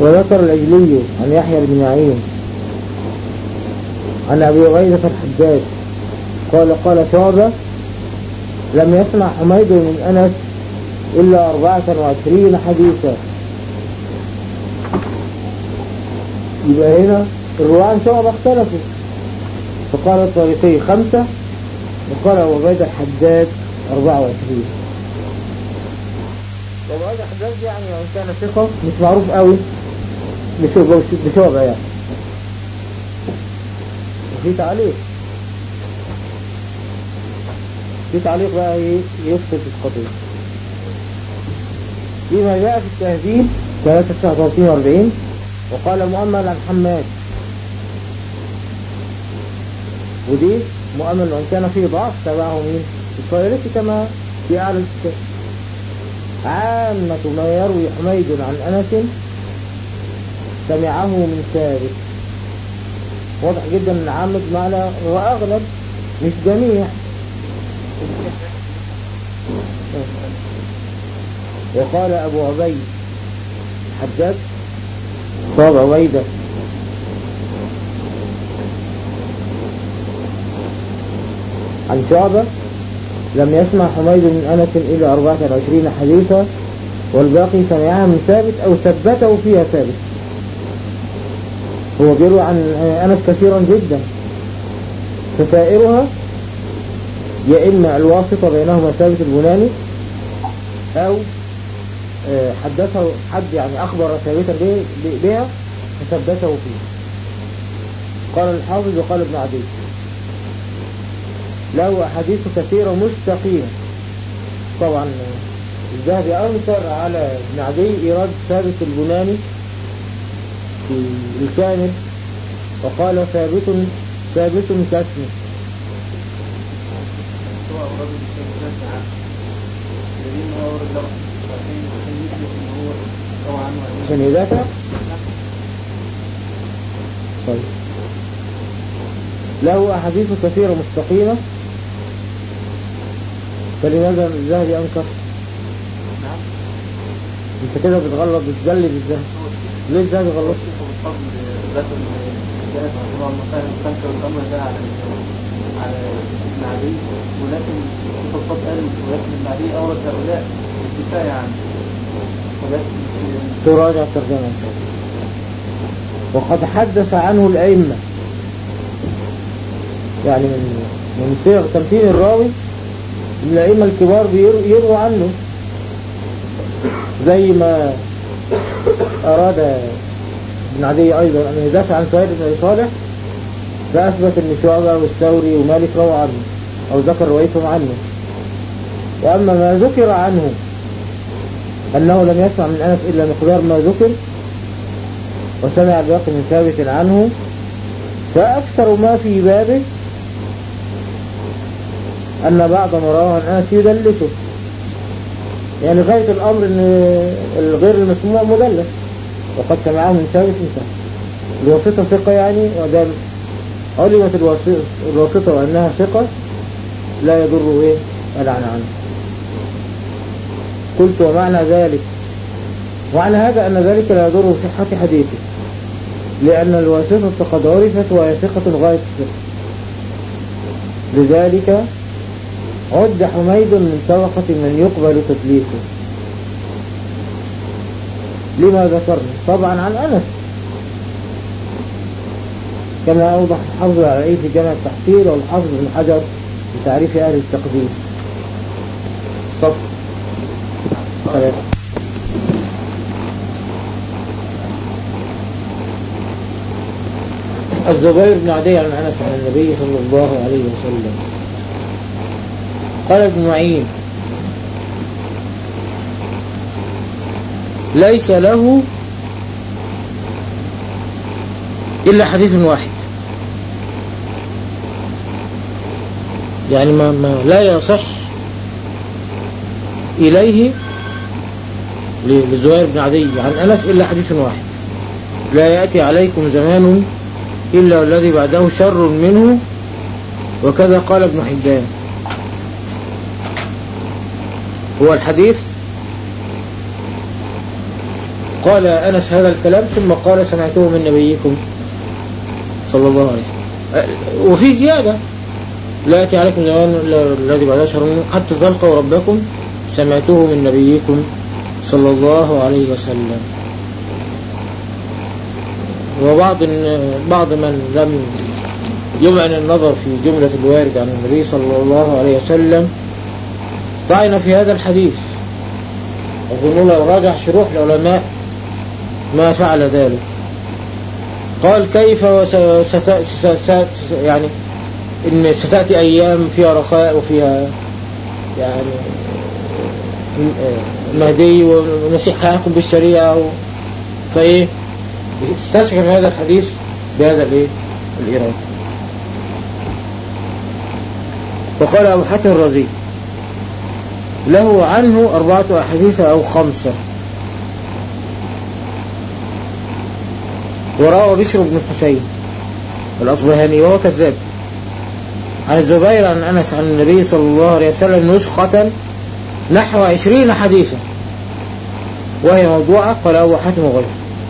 وذكر العجلي عن يحيى بن معين عن أبي غيظة الحجاج قال قال شعبة لم يسمع حميد من أنس إلا أربعة وعشرين حديثا يبقى هنا الرواة عن شعبة اختلفوا فقال الطريقي خمسة وقال أبو عبيد الحداد أربعة وعشرين أبو عبيد الحداد يعني وإن كان ثقة مش معروف قوي بشعبة يعني وفي تعليق في تعليق بقى يفصل في القضية فيما جاء في التهذيب 39 40 وقال مؤمل عن حماد ودي مؤمل وان كان فيه ضعف تبعه مين الطيرسي كما في اعلى الكتاب عامة ما يروي حميد عن انس سمعه من ثابت واضح جدا ان عامة معنى هو اغلب مش جميع وقال ابو عبيد حداد صاب عبيدة عن شعبة لم يسمع حميد من أنس إلا 24 حديثا والباقي سمعها من ثابت أو ثبته فيها ثابت هو بيروي عن أنس كثيرا جدا فسائرها يا إما الواسطة بينهما ثابت البناني أو حدثه حد يعني أخبر ثابتا بها فثبته فيه قال الحافظ وقال ابن عدي له أحاديث كثيرة مستقيمة طبعا الذهبي أنكر على ابن عدي إيراد ثابت البناني في الكامل وقال ثابت ثابت كاسمه عشان يذاكر طيب له أحاديث كثيرة مستقيمة فلماذا الذهبي أنكر نعم انت كده بتغلط بتجلد الذهب ليه الذهبي غلط ذكر جاءت رحمه الله كان تنكر الأمر ده على على ابن عدي ولكن الخطاب قال ولكن ابن عدي أورد هؤلاء الكفاية عنه ولكن تراجع الترجمة وقد حدث عنه الأئمة يعني من من صيغ تمثيل الراوي من الأئمة الكبار بيرووا عنه زي ما أراد ابن عدي أيضا أن يدافع عن سعيد بن صالح فأثبت أن شعبة والثوري ومالك روى عنه أو ذكر روايتهم عنه وأما ما ذكر عنه أنه لم يسمع من أنس إلا مقدار ما ذكر وسمع الباقي من ثابت عنه فأكثر ما في بابه أن بعض ما رواه عن أنس يدلسه يعني غاية الأمر أن الغير المسموع مدلس وقد سمعه من ثابت انتهى الواسطة ثقة يعني ودام علمت الواسطة وأنها ثقة لا يضر إيه العن عنه قلت ومعنى ذلك معنى هذا أن ذلك لا يضر صحة حديثه لأن الواسطة قد عرفت وهي ثقة غاية الثقة لذلك عد حميد من طبقة من يقبل تدليسه لما ذكرنا طبعا عن أنس كما أوضح الحافظ العلي في جامع التحصيل والحافظ بن حجر في تعريف أهل التقديس صف ثلاثة الزبير بن عدي عن أنس عن النبي صلى الله عليه وسلم قال ابن معين ليس له إلا حديث واحد يعني ما, ما لا يصح إليه لزهير بن عدي عن أنس إلا حديث واحد لا يأتي عليكم زمان إلا والذي بعده شر منه وكذا قال ابن حبان هو الحديث قال أنس هذا الكلام ثم قال سمعته من نبيكم صلى الله عليه وسلم أه، وفي زيادة لا يأتي عليكم زمان إلا الذي بعد شهر منه حتى تلقوا ربكم سمعته من نبيكم صلى الله عليه وسلم وبعض بعض من لم يمعن النظر في جملة الوارد عن النبي صلى الله عليه وسلم طعن في هذا الحديث أظن لو راجع شروح العلماء ما فعل ذلك قال كيف وست يعني إن ستأتي أيام فيها رخاء وفيها يعني مهدي والمسيح هيحكم بالشريعة و... فإيه استشعر هذا الحديث بهذا الإيه الإيراد وقال أبو حاتم الرزي له عنه أربعة أحاديث أو خمسة وروى بشر بن حسين الأصبهاني وهو كذاب عن الزبير عن أنس عن النبي صلى الله عليه وسلم نسخة نحو عشرين حديثا وهي موضوعة قال أبو حاتم وغيره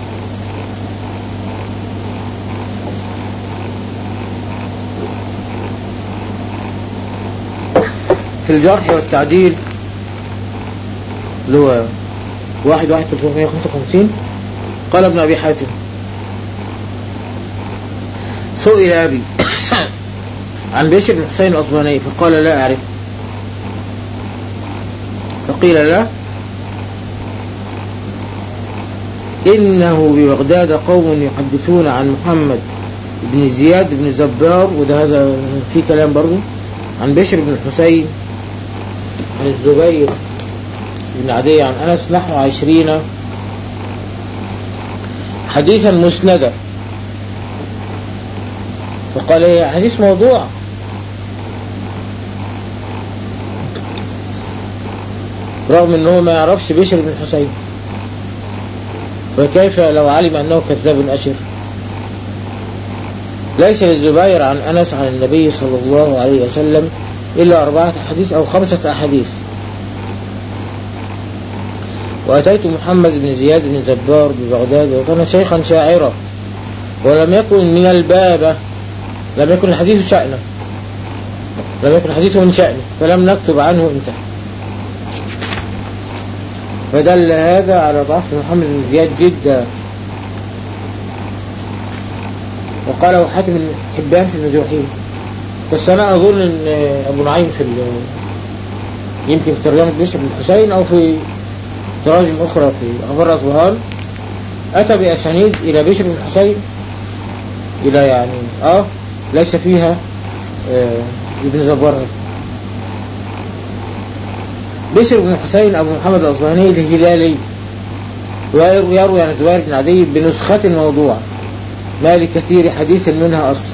في الجرح والتعديل اللي هو واحد واحد 355 قال ابن أبي حاتم سئل أبي عن بشر بن حسين الأصباني فقال لا أعرف فقيل له إنه ببغداد قوم يحدثون عن محمد بن زياد بن زبار وده هذا في كلام برضه عن بشر بن الحسين عن الزبير بن عدي عن أنس نحو عشرين حديثا مسندا فقال هي حديث موضوع رغم انه ما يعرفش بشر بن الحسين فكيف لو علم انه كذاب اشر ليس للزبير عن انس عن النبي صلى الله عليه وسلم الا اربعة احاديث او خمسة احاديث واتيت محمد بن زياد بن زبار ببغداد وكان شيخا شاعرا ولم يكن من البابة لم يكن الحديث شأنه لم يكن الحديث من شأنه فلم نكتب عنه انتهى فدل هذا على ضعف محمد بن زياد جدا وقاله حاتم بن حبان في المجروحين بس انا اظن ان ابو نعيم في يمكن في ترجمة بشر بن الحسين او في تراجم اخرى في اخبار اصبهان اتى باسانيد الى بشر بن الحسين الى يعني اه ليس فيها آه ابن زبار بشر بن حسين أبو محمد الأصبهاني الهلالي ويروي عن الزبير بن عدي بنسخة موضوع ما لكثير حديث منها أصل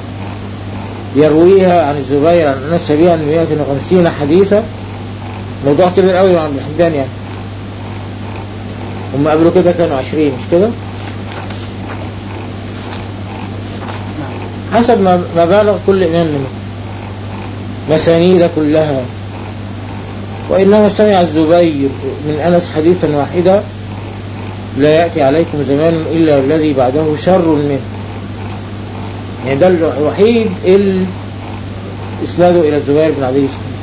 يرويها عن الزبير عن أنس بها 150 حديثا موضوع كبير قوي عن ابن حبان يعني هم قبله كده كانوا 20 مش كده حسب ما بالغ كل إمام منهم مسانيد كلها وإنما سمع الزبير من أنس حديثا واحدا لا يأتي عليكم زمان إلا الذي بعده شر منه يعني ده الوحيد اللي إسناده إلى الزبير بن عدي صحيح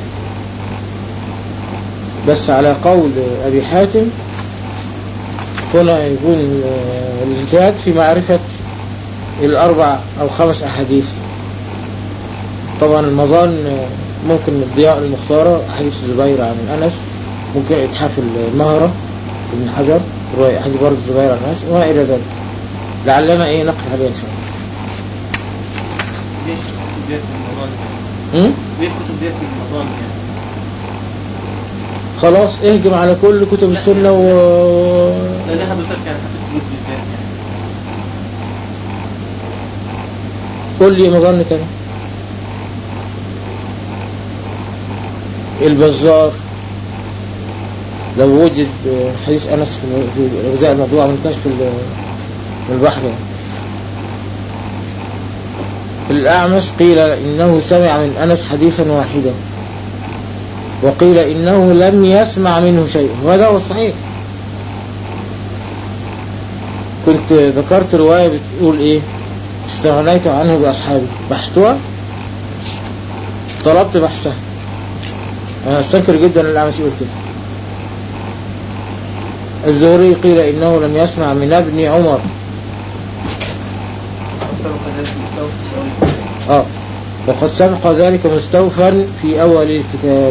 بس على قول أبي حاتم هنا يكون الاجتهاد في معرفة الأربع أو خمس أحاديث طبعا المظان ممكن الضياء المختارة حديث الزبير عن أنس ممكن إتحاف المهرة ابن حجر رواية حديث برضه الزبير عن أنس وما إلى ذلك لعلنا إيه نقف عليه إن شاء الله ليش كتب ديت في الموضوع ده؟ هم؟ ليه كتب ديت في الموضوع ده يعني؟ خلاص اهجم على كل كتب السنة و لا ده حضرتك يعني حطيت فلوس بالذات يعني قول لي مظنة تاني البزار لو وجد حديث أنس في الأجزاء الموضوعة من كشف ال- البحر يعني. الأعمش قيل إنه سمع من أنس حديثا واحدا وقيل إنه لم يسمع منه شيء وهذا هو الصحيح كنت ذكرت رواية بتقول ايه استغنيت عنه بأصحابي بحثتها طلبت بحثها انا استنكر جدا ان الاعمش يقول كده الزهري قيل انه لم يسمع من ابن عمر سبق ذلك مستوى اه وقد سبق ذلك مستوفا في اول الكتاب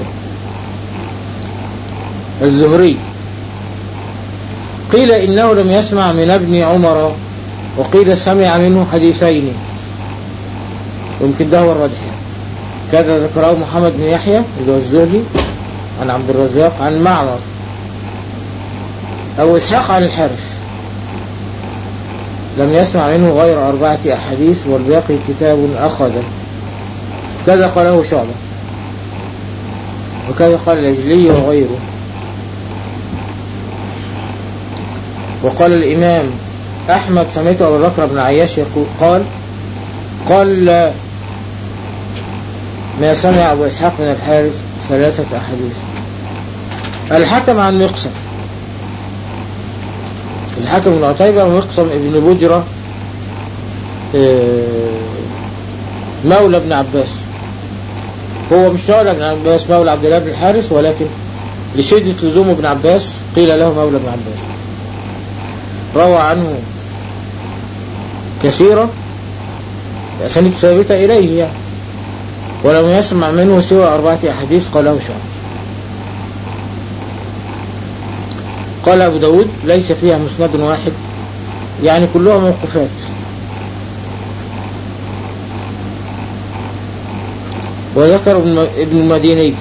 الزهري قيل انه لم يسمع من ابن عمر وقيل سمع منه حديثين يمكن ده هو الراجح يعني. كذا ذكره محمد بن يحيى اللي هو الزهري عن عبد الرزاق عن معمر أو إسحاق عن الحارث لم يسمع منه غير أربعة أحاديث والباقي كتاب أخذه كذا قاله شعبة وكذا قال العجلي وغيره وقال الإمام أحمد سمعت أبو بكر بن عياش يقول قال قال ما سمع أبو إسحاق من الحارث ثلاثة أحاديث الحكم عن مقسم الحكم بن عتيبة ومقسم ابن بجرة آه، مولى ابن عباس هو مش مولى ابن عباس مولى عبد الله بن الحارث ولكن لشدة لزوم ابن عباس قيل له مولى ابن عباس روى عنه كثيرة أسانيد ثابتة إليه يعني ولم يسمع منه سوى أربعة أحاديث قاله شعب قال أبو داود ليس فيها مسند واحد يعني كلها موقفات وذكر ابن ابن المديني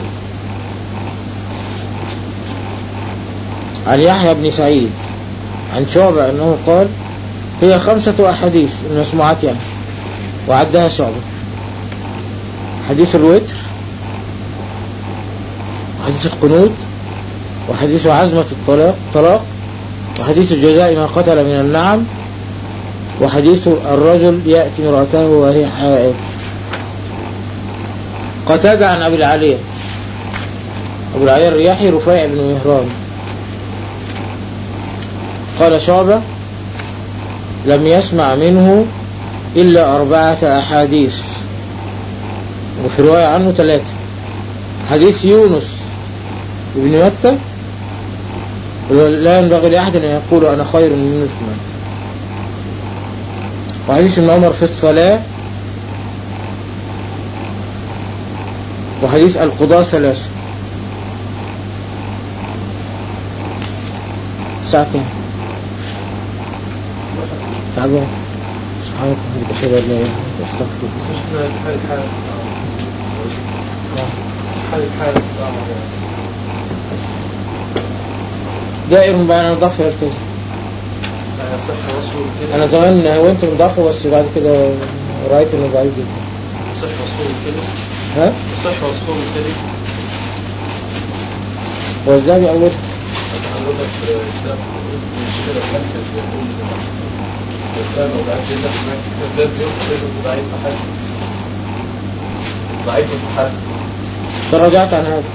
عن يحيى بن سعيد عن شعبة أنه قال هي خمسة أحاديث المسموعات يعني وعدها شعبة حديث الوتر وحديث القنوت وحديث عزمة الطلاق طلاق وحديث الجزاء ما قتل من النعم وحديث الرجل يأتي امرأته وهي حائض قتادة عن أبي العالية أبو العالية الرياحي رفيع بن مهران قال شعبة لم يسمع منه إلا أربعة أحاديث وفي رواية عنه ثلاثة حديث يونس ابن متى لا ينبغي لأحد أن يقول أنا خير من فلان وحديث ابن عمر في الصلاة وحديث القضاء ثلاثة الساعة كام؟ تعبان سبحانك وبحمدك أشهد أن لا إله إلا أنت أستغفرك حال الحال حال الحال دائر بقى أنا ضعف الكذا صح رسول كده أنا زمان هونت من ضعفه بس بعد كده رأيت إنه ضعيف جدا صح رسول كده ها؟ صح رسول كده هو الذهبي أول حضرتك الإسلام مش كده مركز يقول الإسلام أو بعد كده كذاب يخرج ضعيف حسن ضعيف حسن تراجعت عن هذا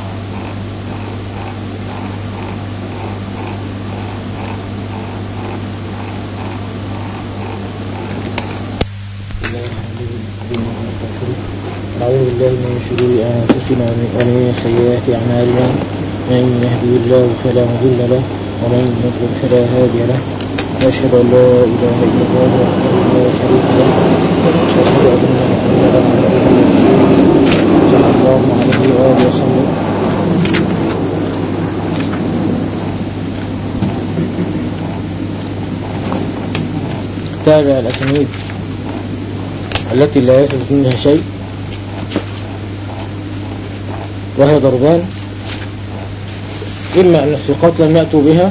نعوذ بالله من شرور أنفسنا ومن سيئات أعمالنا من يهدي الله فلا مضل له ومن يضلل فلا هادي له وأشهد أن لا إله إلا الله وحده لا شريك له وأشهد أن محمدا عبده ورسوله صلى الله عليه وآله وسلم تابع الأسانيد التي لا يثبت منها شيء وهي ضربان إما أن الثقات لم يأتوا بها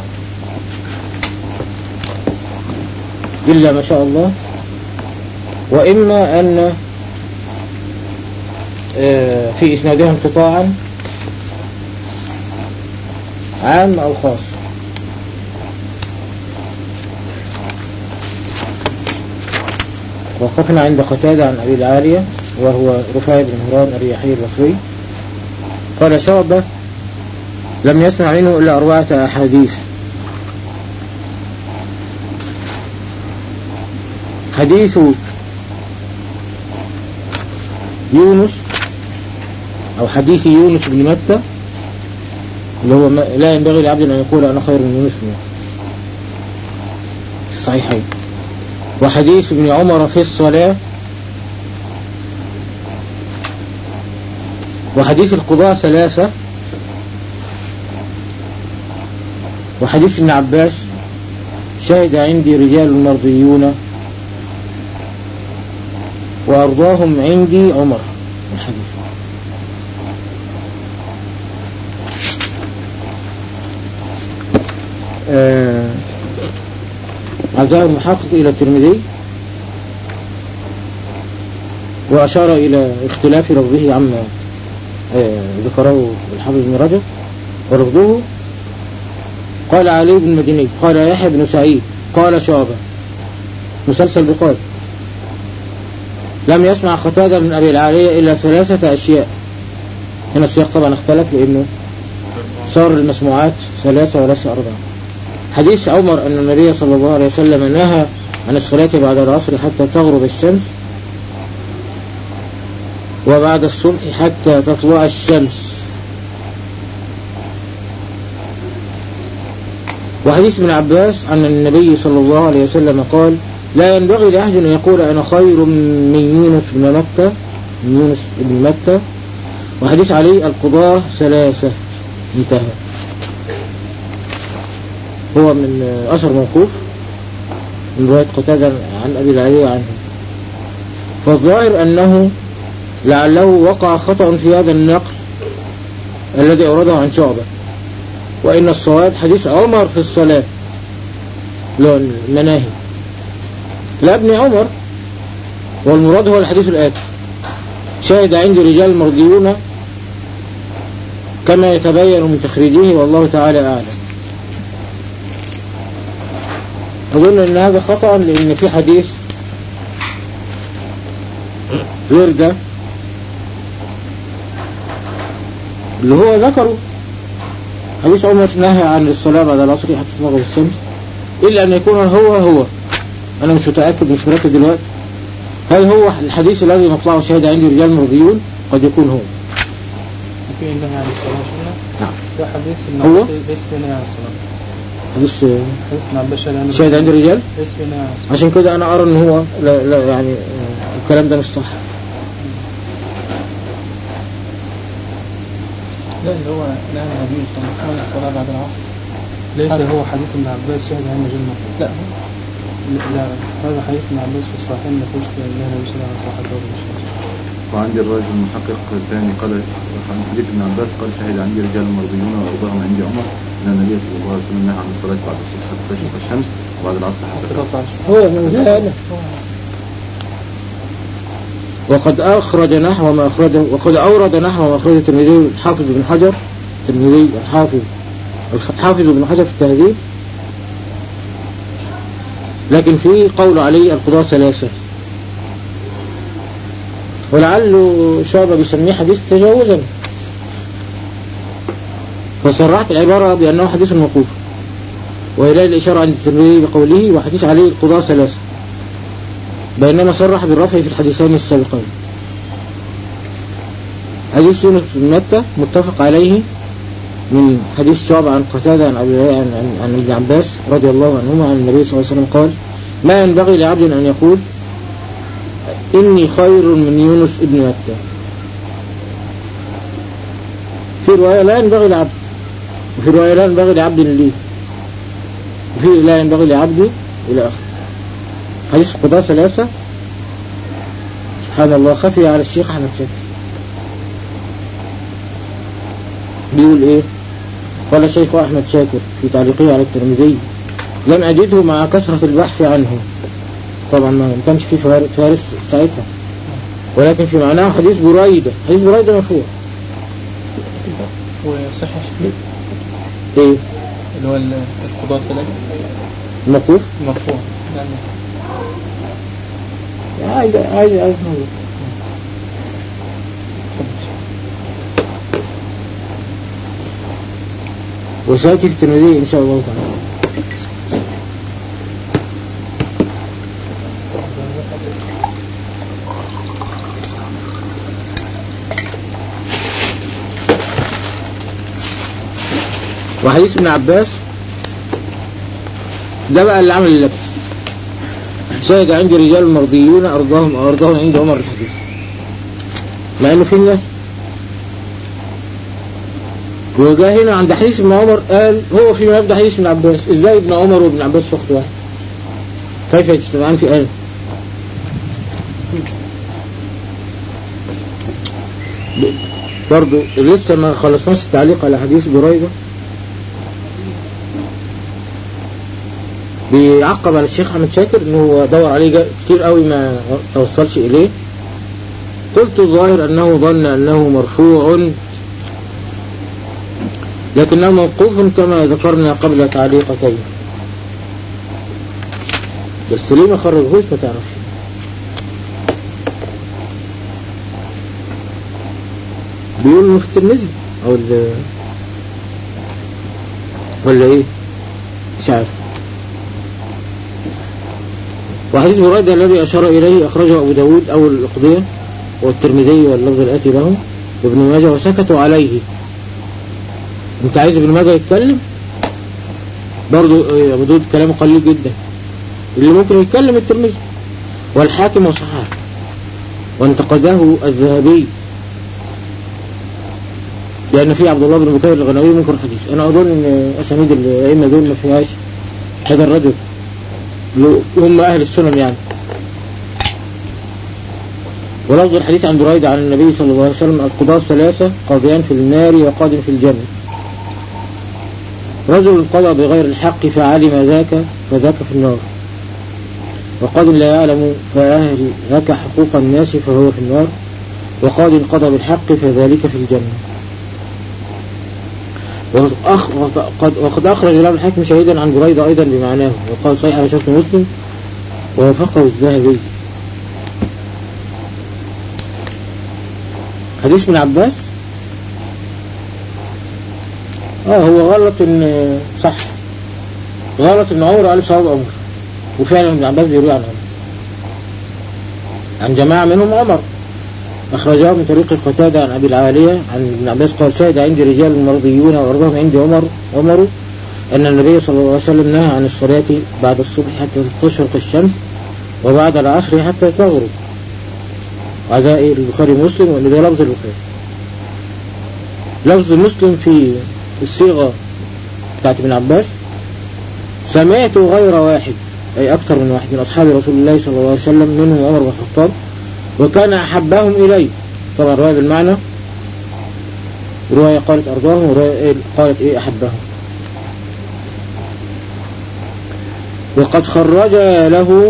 إلا ما شاء الله وإما أن آه، في إسنادها انقطاعا عام أو خاص وقفنا عند قتادة عن أبي العالية وهو رفاعي بن مهران الرياحي البصري قال شعبة لم يسمع منه إلا أربعة أحاديث حديث يونس أو حديث يونس بن متى اللي هو ما- لا ينبغي لعبد أن يقول أنا خير من يونس بن متى الصحيحين وحديث ابن عمر في الصلاة وحديث القضاء ثلاثة وحديث ابن عباس شهد عندي رجال مرضيون وأرضاهم عندي عمر الحديث آه عزاه المحقق إلى الترمذي وأشار إلى اختلاف لفظه عما آه، ذكره الحافظ بن رجب ولفظه قال علي بن المديني قال يحيى بن سعيد قال شعبة مسلسل بقال لم يسمع قتادة من أبي العالية إلا ثلاثة أشياء هنا السياق طبعا اختلف لأنه صار المسموعات ثلاثة وليس أربعة حديث عمر أن النبي صلى الله عليه وسلم نهى عن الصلاة بعد العصر حتى تغرب الشمس وبعد الصبح حتى تطلع الشمس وحديث ابن عباس عن النبي صلى الله عليه وسلم قال لا ينبغي لأحد أن يقول أنا خير من يونس بن متى من يونس بن متى وحديث علي القضاة ثلاثة انتهى هو من أثر موقوف من رواية قتادة عن أبي العلي عنه فالظاهر أنه لعله وقع خطأ في هذا النقل الذي أورده عن شعبة وإن الصواب حديث عمر في الصلاة لو المناهي لا ابن عمر والمراد هو الحديث الآتي شاهد عندي رجال مرضيون كما يتبين من تخريجه والله تعالى أعلم أظن أن هذا خطأ لأن في حديث غير ده اللي هو ذكره حديث عمر نهى عن الصلاة بعد العصر حتى تغرب الشمس إلا أن يكون هو هو أنا مش متأكد مش مركز دلوقتي هل هو الحديث الذي مطلعه شاهد عندي رجال مرضيون قد يكون هو في نهي عن الصلاة شنو؟ نعم. ده حديث ابن هو؟ عباس ليس في نهي عن الصلاة حديث حديث ابن عباس شهد عن شاهد عندي رجال ليس في نهي عن الصلاة عشان كده أنا أرى أن هو لا, لا يعني آه، الكلام ده مش صح لا اللي هو نهى النبي صلى الله عليه وسلم عن الصلاة بعد العصر ليس هو حديث ابن عباس شهد عن رجل مرضى لا لا هذا حديث ابن عباس في الصحيحين ما فيهوش في النهي النبي صلى الله عليه وسلم عن صلاة الشمس وعندي الرجل المحقق الثاني قال عن حديث ابن عباس قال شهد عندي رجال مرضيون وأرضاهم عندي عمر أن النبي صلى الله عليه وسلم نهى عن الصلاة بعد الصبح حتى تشرق الشمس وبعد العصر حتى حتى تغرب تطلع الشمس هو موجود هنا وقد أخرج نحو ما أخرجه وقد أورد نحو ما أخرجه الترمذي الحافظ بن حجر الترمذي الحافظ الحافظ بن حجر في التهذيب لكن في قول عليه القضاء ثلاثة ولعله شعبة بيسميه حديث تجاوزا فصرحت العبارة بأنه حديث موقوف وإليه الإشارة عند الترمذي بقوله وحديث عليه القضاء ثلاثة بينما صرح بالرفع في الحديثين السابقين حديث يونس بن متى متفق عليه من حديث شعب عن قتادة عن أبي عن, عن, عن ابن عباس رضي الله عنهما عن النبي صلى الله عليه وسلم قال ما ينبغي لعبد أن يقول إني خير من يونس ابن متى في رواية لا ينبغي لعبد وفي رواية لا ينبغي لعبد لي وفي لا ينبغي لعبدي إلى آخره حديث القضاء ثلاثة سبحان الله خفي على الشيخ أحمد شاكر بيقول إيه قال الشيخ أحمد شاكر في تعليقه على الترمذي لم أجده مع كثرة البحث عنه طبعا ما كانش في فار- فارس ساعتها ولكن في معناه حديث بريدة حديث بريدة مرفوع وصحيح إيه اللي هو القضاء ثلاثة الموقوف مرفوع يعني عايز عايز عايز نظر وسيأتي في الترمذي إن شاء الله تعالى وحديث ابن عباس ده بقى اللي عمل اللبس شهد عندي رجال مرضيون أرضاهم أرضاهم عند عمر الحديث مع انه فين ده وجاء هنا عند حديث ابن عمر قال هو في مبدا حديث ابن عباس ازاي ابن عمر وابن عباس في وقت واحد كيف يجتمعان في آية برضو لسه ما خلصناش التعليق على حديث بريدة بيعقب على الشيخ احمد شاكر انه هو دور عليه جا- كتير قوي ما توصلش اليه قلت الظاهر انه ظن انه مرفوع لكنه موقوف كما ذكرنا قبل تعليقتين بس ليه ما خرجهوش ما تعرفش بيقول انه في الترمذي او ال ولا ايه مش عارف وحديث بريدة الذي أشار إليه أخرجه أبو داود أو الأقضية والترمذي واللفظ الآتي له وابن ماجه وسكتوا عليه أنت عايز ابن ماجه يتكلم برضو آه، أبو داود كلامه قليل جدا اللي ممكن يتكلم الترمذي والحاكم وصححه وانتقده الذهبي لأن في عبد الله بن بكير الغنوي منكر الحديث أنا أظن أن أسانيد الأئمة دول ما فيهاش هذا الرجل اللي هم أهل السنن يعني ولفظ الحديث عن بريدة عن النبي صلى الله عليه وسلم القضاة ثلاثة قاضيان في النار وقاض في الجنة رجل قضى بغير الحق فعلم ذاك فذاك في النار وقاض لا يعلم فأهل ذاك حقوق الناس فهو في النار وقاض قضى بالحق فذلك في الجنة وأخ وقد, وقد أخرج الإمام الحاكم شهيدا عن بريدة أيضا بمعناه وقال صحيح على شرط مسلم ووافقه الذهبي حديث ابن عباس اه هو غلط ان صح غلط ان عمر قال صواب عمر وفعلا ابن عباس بيروي عن عمر عن جماعة منهم عمر أخرجاه من طريق قتادة عن أبي العالية عن ابن عباس قال شهد عندي رجال مرضيون وأرضهم عندي عمر عمر أن النبي صلى الله عليه وسلم نهى عن الصلاة بعد الصبح حتى تشرق الشمس وبعد العصر حتى تغرب وعزاء البخاري ومسلم وأن ده لفظ البخاري لفظ مسلم في الصيغة بتاعت ابن عباس سمعت غير واحد أي أكثر من واحد من أصحاب رسول الله صلى الله عليه وسلم منهم عمر بن الخطاب وكان أحبهم إلي طبعا رواية بالمعنى رواية قالت أرضاهم ورواية قالت إيه أحبهم وقد خرج له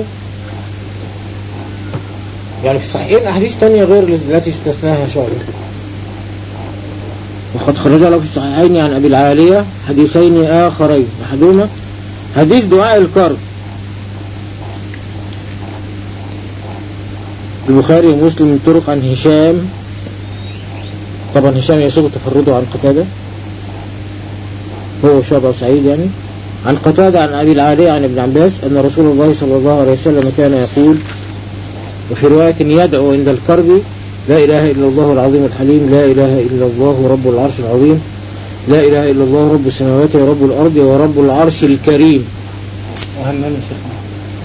يعني في الصحيحين أحاديث تانية غير التي استثناها شعبة وقد خرج له في الصحيحين عن أبي العالية حديثين آخرين أحدهما حديث دعاء الكرب البخاري ومسلم من طرق عن هشام طبعا هشام يسوق تفرده عن قتادة هو شعبة وسعيد يعني عن قتادة عن أبي العالية عن ابن عباس أن رسول الله صلى الله عليه وسلم كان يقول وفي رواية يدعو عند الكرب لا إله إلا الله العظيم الحليم لا إله إلا الله رب العرش العظيم لا إله إلا الله رب السماوات ورب الأرض ورب العرش الكريم وهمنا يا شيخنا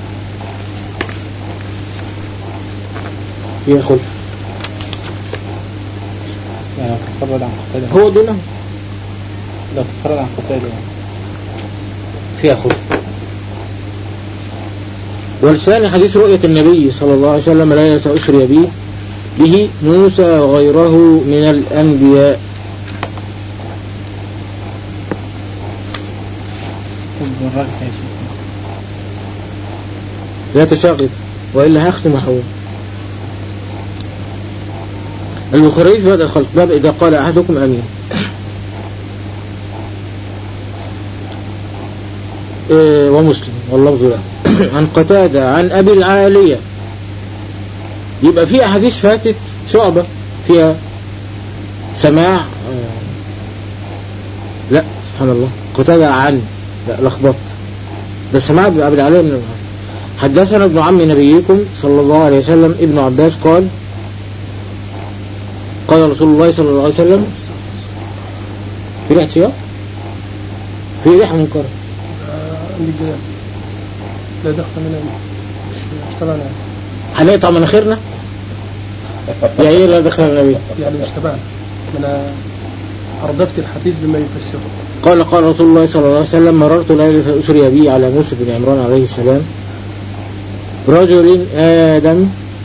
فيها خلف يعني تتفرد عن قتادة هو دونه لو تتفرد عن قتادة يعني. فيها خلف والثاني حديث رؤية النبي صلى الله عليه وسلم ليلة أسري به به موسى وغيره من الأنبياء طب الراجل يا شيخنا لا تشاغب وإلا هختم حول البخاري في هذا الخلق باب إذا قال أحدكم أمين إيه ومسلم واللفظ له عن قتادة عن أبي العالية يبقى في أحاديث فاتت شعبة فيها سماع آه، لا سبحان الله قتادة عن لا لخبطت ده سماع أبي العالية من الحسن حدثنا ابن عم نبيكم صلى الله عليه وسلم ابن عباس قال قال رسول الله صلى الله عليه وسلم في ريحة سياق في ريحة منكرة آه، عندي الجنان لا دخل منها مش مش تبعنا هنقطع مناخيرنا يا ايه لا دخل النبي يعني مش تبعنا أنا أردفت الحديث بما يفسره قال قال رسول الله صلى الله عليه وسلم مررت ليلة أسري بي على موسى بن عمران عليه السلام رجل آدم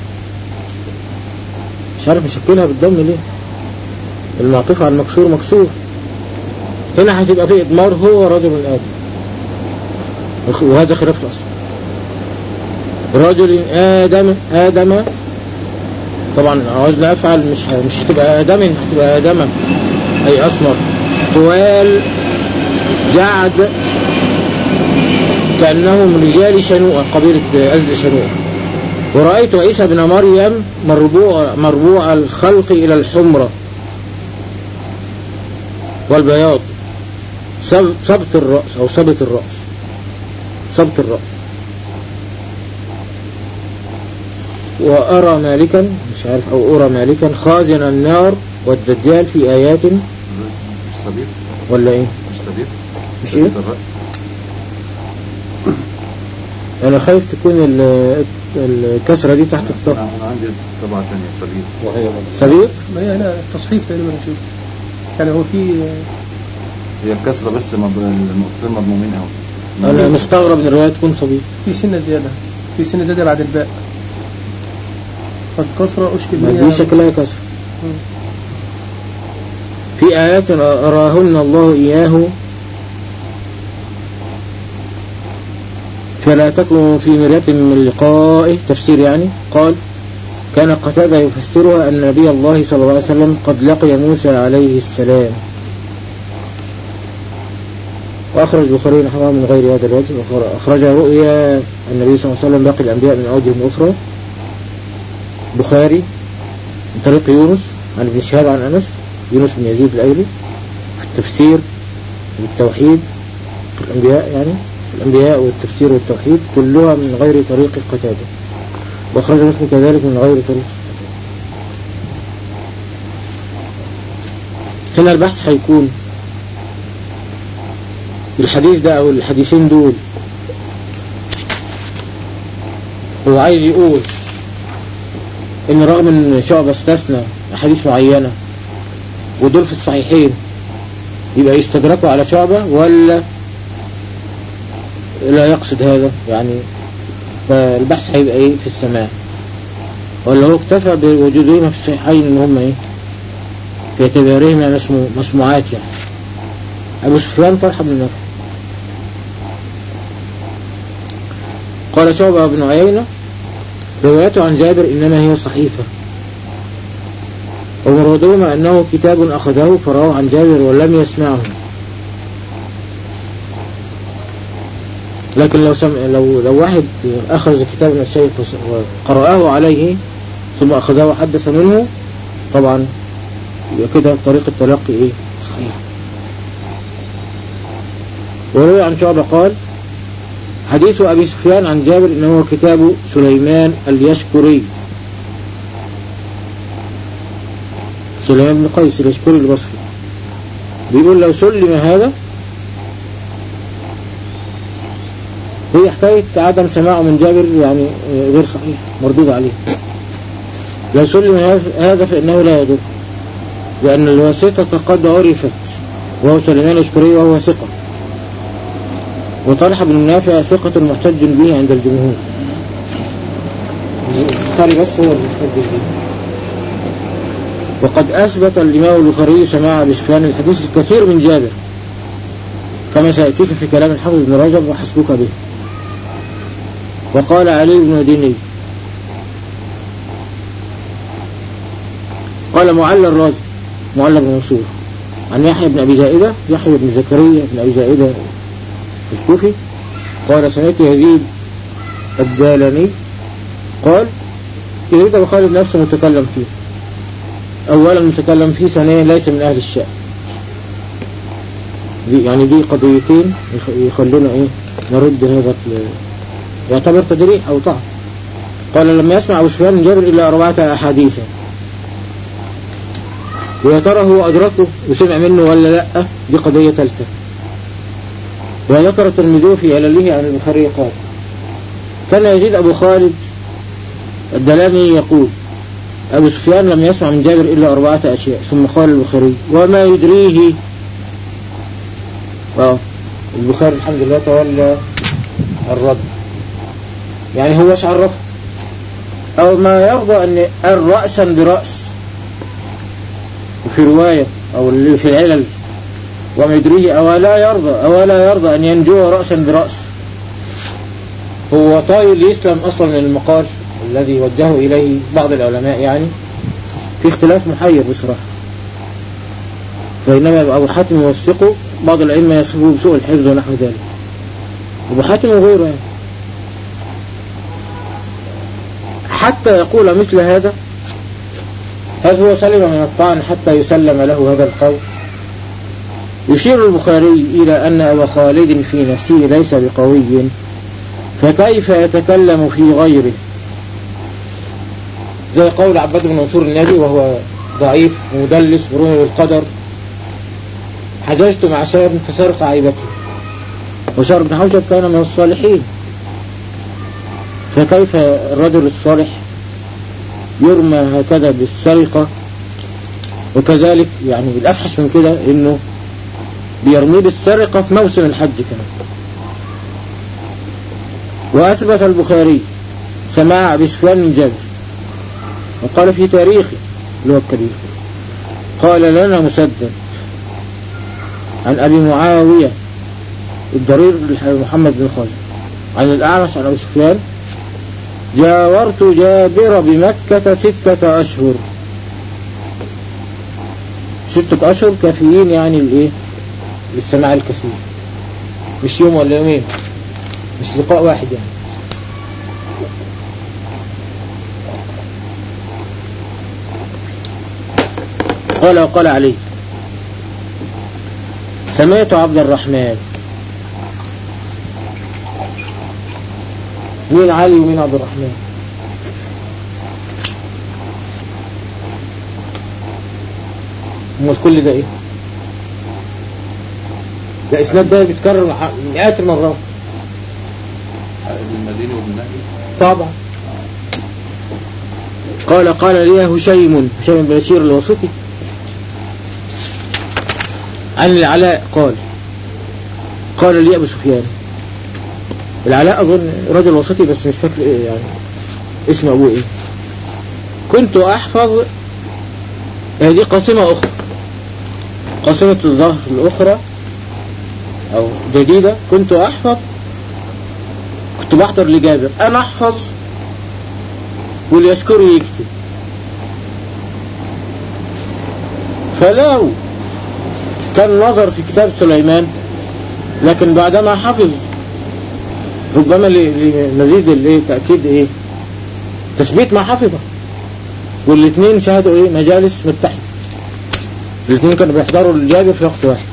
مش عارف مشكلها بالضم ليه المعطوف على المكسور مكسور هنا هتبقى في إضمار هو رجل آدم وهذا خلاف الأصل رجل آدم آدم طبعا عاوزنا أفعل مش ه- مش هتبقى آدم هتبقى آدم أي أسمر طوال جعد كأنهم رجال شنوءة قبيلة أزد شنوءة ورأيت عيسى بن مريم مربوع, مربوع الخلق إلى الحمرة والبياض سب- سبط الرأس أو سبط الرأس سبط الرأس وأرى مالكا مش عارف أو أرى مالكا خازن النار والدجال في آيات مش صبيب ولا إيه مش صبيب مش صبيب إيه الرأس أنا خايف تكون ال- الكسرة دي تحت الطرف أنا أنا عندي طبعة ثانية صبيب وهي سبيق ما هي هنا تصحيف تقريبا أشوف يعني هو في هي الكسرة بس مض- النقطتين مضمومين أوي أنا مستغرب إن الرواية تكون صبيق في سنة زيادة في سنة زيادة بعد الباء فالكسرة أشكل ما بها دي شكلها كسر مم. في آيات أراهن الله إياه فلا تكن في مرية من لقائه تفسير يعني قال كان قتادة يفسرها أن نبي الله صلى الله عليه وسلم قد لقي موسى عليه السلام وأخرج البخاري رحمه الله من غير هذا الوجه وأخر- أخرجها رؤيا النبي صلى الله عليه وسلم باقي الأنبياء من أوجه أخرى بخاري من طريق يونس عن ابن شهاب عن أنس يونس بن يزيد الأيلي في التفسير والتوحيد في الأنبياء يعني في الأنبياء والتفسير والتوحيد كلها من غير طريق قتادة وأخرج مسلم كذلك من غير طريق هنا البحث هيكون الحديث ده أو الحديثين دول هو عايز يقول ان رغم ان شعبة استثنى احاديث معينة ودول في الصحيحين يبقى يستدركوا على شعبة ولا لا يقصد هذا يعني فالبحث هيبقى ايه في السماع ولا هو اكتفى بوجودهما في الصحيحين ان هم ايه في اعتبارهما مسمو مسموعات يعني ابو سفيان طرح بن نافع قال شعبة بن عيينة روايته عن جابر إنما هي صحيفة ومرادهما أنه كتاب أخذه فرواه عن جابر ولم يسمعه لكن لو سمع لو لو واحد أخذ كتاب من الشيخ وس- وقرأه عليه ثم أخذه وحدث منه طبعا يبقى كده طريق التلقي إيه صحيح وروي عن شعبة قال حديث أبي سفيان عن جابر إنه هو كتاب سليمان اليشكري سليمان بن قيس اليشكري البصري بيقول لو سلم هذا هي حكاية عدم سماعه من جابر يعني آه، غير صحيح مردود عليه لو سلم هذا- هذا فإنه لا يضر لأن الواسطة قد عرفت وهو سليمان اليشكري وهو ثقة وطلحة بن نافع ثقة محتج به عند الجمهور البخاري بس هو اللي محتج به وقد أثبت الإمام البخاري سماع أبي سفيان الحديث الكثير من جابر كما سيأتيك في كلام الحافظ بن رجب وحسبك به وقال علي بن مديني قال معلى الرازي معلى بن منصور عن يحيى بن أبي زائدة يحيى بن زكريا بن أبي زائدة الكوفي قال سمعت يزيد الدالمي قال يزيد أبو خالد نفسه متكلم فيه أولا متكلم فيه ثانيا ليس من أهل الشأن دي يعني دي قضيتين يخ- يخلونا إيه نرد هذا ال- يعتبر تجريح أو طعن قال لم يسمع أبو سفيان من جابر إلا أربعة أحاديث ويا ترى هو أدركه وسمع منه ولا لأ دي قضية ثالثة وذكر الترمذي في علله عن البخاري قال كان يزيد أبو خالد الدلامي يقول أبو سفيان لم يسمع من جابر إلا أربعة أشياء ثم قال البخاري وما يدريه آه، البخاري الحمد لله تولى الرد يعني هو ايش عرفه أو ما يرضى أن الرأسا برأس وفي رواية أو اللي في العلل وما يدريه أو لا يرضى أو لا يرضى أن ينجو رأسا برأس هو طايل يسلم أصلا من المقال الذي وجهه إليه بعض العلماء يعني في اختلاف محير بصراحة بينما أبو حاتم يوثقه بعض العلم يصفه بسوء الحفظ ونحو ذلك أبو حاتم وغيره يعني حتى يقول مثل هذا هل هو سلم من الطعن حتى يسلم له هذا القول يشير البخاري إلى أن أبا خالد في نفسه ليس بقوي فكيف يتكلم في غيره زي قول عباد بن منصور النبي وهو ضعيف مدلس برمي بالقدر حججت مع شار فسرق عيبته وشار بن حوشب كان من الصالحين فكيف الرجل الصالح يرمى هكذا بالسرقة وكذلك يعني الأفحش من كده إنه بيرميه بالسرقة في موسم الحج كمان وأثبت البخاري سماع أبي سفيان من جابر وقال في تاريخه اللي هو الكبير قال لنا مسدد عن أبي معاوية الضرير محمد بن خالد عن الأعمش عن أبي سفيان جاورت جابر بمكة ستة أشهر ستة أشهر كافيين يعني الإيه للسماع الكثير مش يوم ولا يومين مش لقاء واحد يعني قال وقال عليه سمعت عبد الرحمن مين علي ومين عبد الرحمن امال كل ده ايه ده اسناد ده بيتكرر مئات المرات ابن المديني وابن مهدي طبعا قال قال لي هشيم هشيم بن بشير الوسطي عن العلاء قال قال لي أبو سفيان العلاء أظن رجل وسطي بس مش فاكر إيه يعني اسم أبوه إيه كنت أحفظ هذه قاسمة أخرى قاسمة الظهر الأخرى أو جديدة كنت أحفظ كنت بحضر لجابر أنا أحفظ واللي يذكره يكتب فلو كان نظر في كتاب سليمان لكن بعدما حفظ ربما ل- لمزيد الايه تأكيد ايه تثبيت ما حفظه والاثنين شهدوا ايه مجالس متحدة الاثنين كانوا بيحضروا الجابر في وقت واحد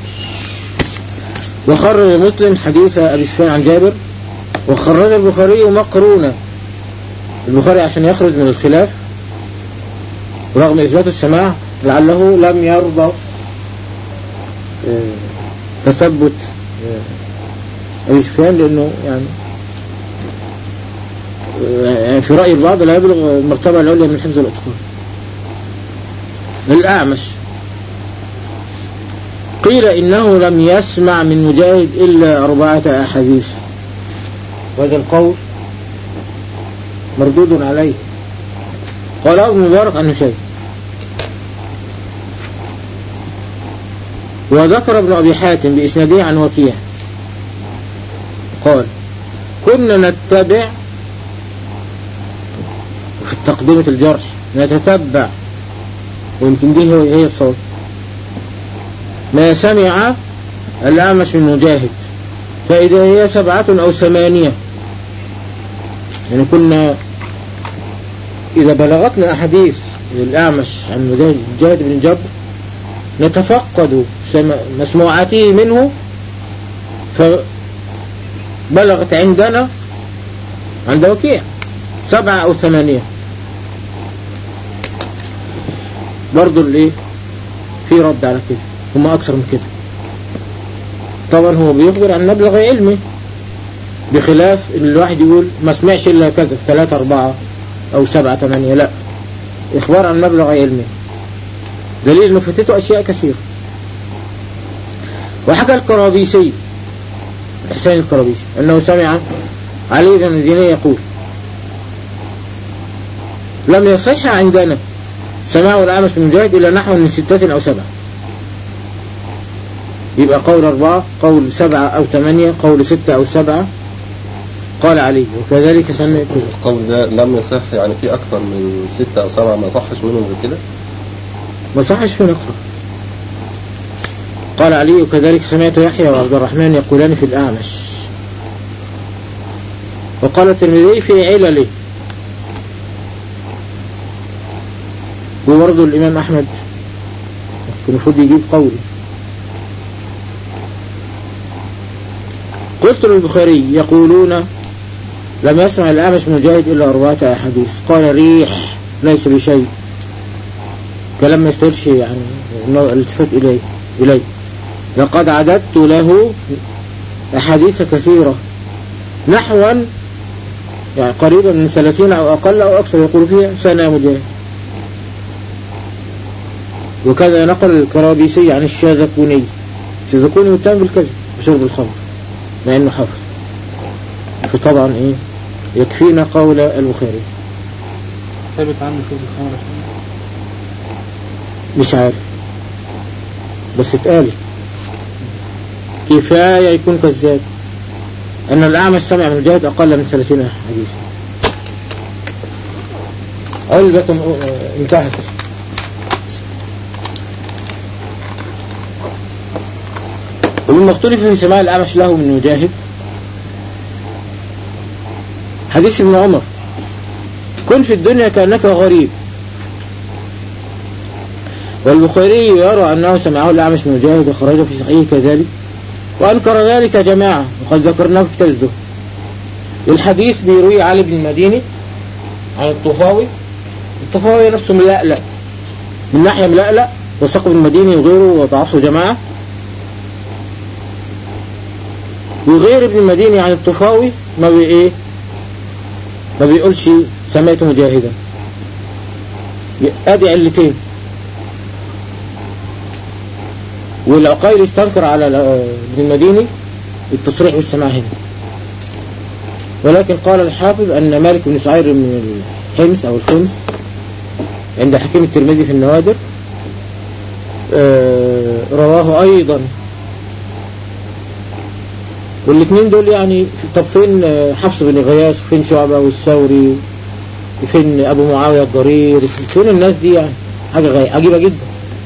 وخرج مسلم حديث ابي سفيان عن جابر وخرج البخاري مقرونا البخاري عشان يخرج من الخلاف رغم اثبات السماع لعله لم يرضى آه، تثبت آه، ابي سفيان لانه يعني آه، في رأي البعض لا يبلغ المرتبة العليا من حفظ الأطفال الأعمش قيل إنه لم يسمع من مجاهد إلا أربعة أحاديث وهذا القول مردود عليه قال ابن مبارك عنه شيء وذكر ابن أبي حاتم بإسناده عن وكيع قال كنا نتبع في التقدمة الجرح نتتبع ويمكن دي هي هي الصوت ما سمع الأعمش من مجاهد فإذا هي سبعة أو ثمانية يعني كنا إذا بلغتنا أحاديث للأعمش عن مجاهد مجاهد بن جبر نتفقد سم- مسموعاته منه فبلغت عندنا عند وكيع سبعة أو ثمانية برضو الايه في رد على كده هم أكثر من كده طبعا هو بيخبر عن مبلغ علمه بخلاف ان الواحد يقول ما سمعش الا كذا ثلاثة اربعة او سبعة ثمانية لا اخبار عن مبلغ علمه دليل انه فاتته اشياء كثيرة وحكى الكرابيسي حسين الكرابيسي انه سمع علي بن المديني يقول لم يصح عندنا سماع الأعمش من مجاهد إلى نحو من ستة أو سبعة يبقى قول أربعة قول سبعة أو ثمانية قول ستة أو سبعة قال علي وكذلك سمعت القول ده لم يصح يعني في أكثر من ستة أو سبعة ما صحش منهم غير كده ما صحش في نقرة قال علي وكذلك سمعت يحيى وعبد الرحمن يقولان في الأعمش وقال الترمذي في علله وبرضه الإمام أحمد كان المفروض يجيب قولي قلت للبخاري يقولون لم يسمع الأعمش مجاهد إلا أربعة أحاديث قال ريح ليس بشيء كلام ما يستاهلش يعني إنه الالتفات إليه إليه لقد عددت له أحاديث كثيرة نحوا يعني قريبا من ثلاثين أو أقل أو أكثر يقول فيها سنة مجاهد وكذا نقل الكرابيسي عن الشاذكوني الشاذكوني متهم بالكذب بشرب الخمر مع انه حافظ فطبعا ايه يكفينا قول البخاري ثابت عنه شرب الخمر مش عارف بس اتقالت كفاية يكون كذاب أن الأعمى سمع من مجاهد أقل من 30 حديث علبة انتهت ومما اختلف في سماع الأعمش له من مجاهد حديث ابن عمر كن في الدنيا كأنك غريب والبخاري يرى أنه سمعه الأعمش من مجاهد وخرجه في صحيحه كذلك وأنكر ذلك جماعة وقد ذكرناه في كتاب الزهد الحديث بيروي علي بن المديني عن الطفاوي الطفاوي نفسه ملألأ من ناحية ملألأ وثق بن المديني وغيره وضعفه جماعة وغير ابن المديني عن الطفاوي ما بي ايه ما بيقولش سمعت مجاهدا ادي علتين والعقيل استنكر على ابن المديني التصريح بالسماع هنا ولكن قال الحافظ أن مالك بن سعير من الحمص أو الخمس عند حكيم الترمذي في النوادر آه رواه أيضا والاثنين دول يعني طب فين حفص بن غياث وفين شعبة والثوري وفين أبو معاوية الضرير فين الناس دي يعني حاجة عجيبة جدا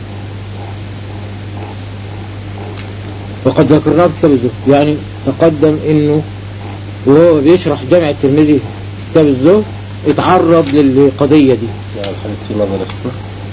وقد ذكرناه في كتاب الزهد يعني تقدم انه وهو بيشرح جامع الترمذي في كتاب الزهد اتعرض للقضية دي يعني الحديث في نظر الشيخ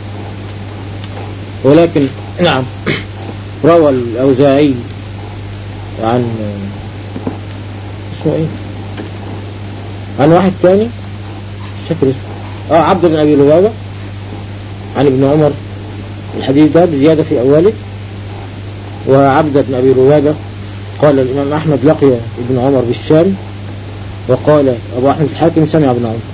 ولكن نعم روى الأوزاعي عن اسمه ايه عن واحد تاني مش فاكر اسمه اه عبد بن ابي لبابة عن ابن عمر الحديث ده بزيادة في اوله وعبد بن ابي لبابة قال الامام احمد لقي ابن عمر بالشام وقال ابو احمد الحاكم سمع ابن عمر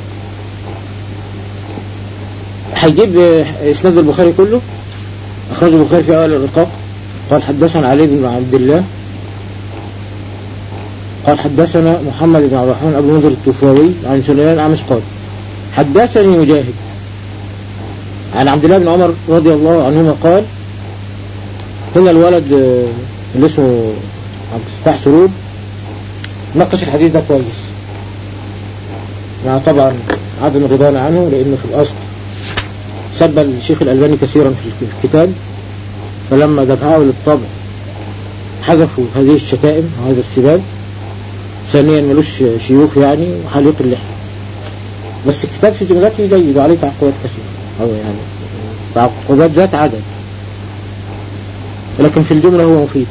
هيجيب اسناد البخاري كله اخرجه البخاري في اول الرقاق قال حدثنا علي بن عبد الله قال حدثنا محمد بن عبد الرحمن أبو منذر التوفاوي عن سليمان أعمش قال حدثني مجاهد عن عبد الله بن عمر رضي الله عنهما قال هنا الولد اللي اسمه عبد الفتاح سرور نقش الحديث ده كويس مع طبعا عدم الرضا عنه لأنه في الأصل سب الشيخ الألباني كثيرا في الكتاب فلما دفعه للطبع حذفوا هذه الشتائم وهذا السباب ثانيا ملوش شيوخ يعني وحليق اللحية بس الكتاب في جملته جيد وعليه تعقبات كثيرة أو يعني تعقبات ذات عدد ولكن في الجملة هو مفيد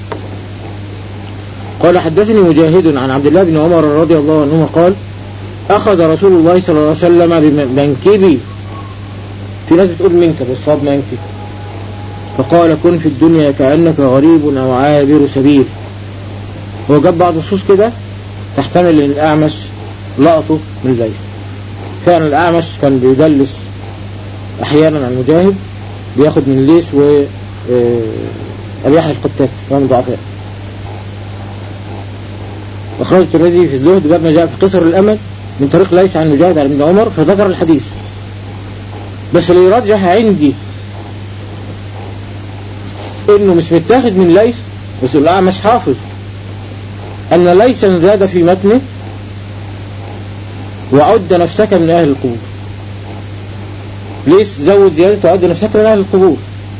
قال حدثني مجاهد عن عبد الله بن عمر رضي الله عنهما قال أخذ رسول الله صلى الله عليه وسلم بمنكبي في ناس بتقول منكب الصواب منكب فقال كن في الدنيا كأنك غريب أو عابر سبيل هو جاب بعض نصوص كده تحتمل ان الأعمش لقطه من الليل فعلا الأعمش كان بيدلس أحيانا عن مجاهد بياخد من ليس و آه، أبي يحيى القتات وهم ضعفاء أخرج الترمذي في الزهد باب ما جاء في قصر الأمل من طريق ليس عن مجاهد عن ابن عمر فذكر الحديث بس اللي يرجح عندي انه مش متاخد من ليس بس الأعمش حافظ أن ليسا زاد في متنه وعد نفسك من أهل القبور ليس زود زيادة وعد نفسك من أهل القبور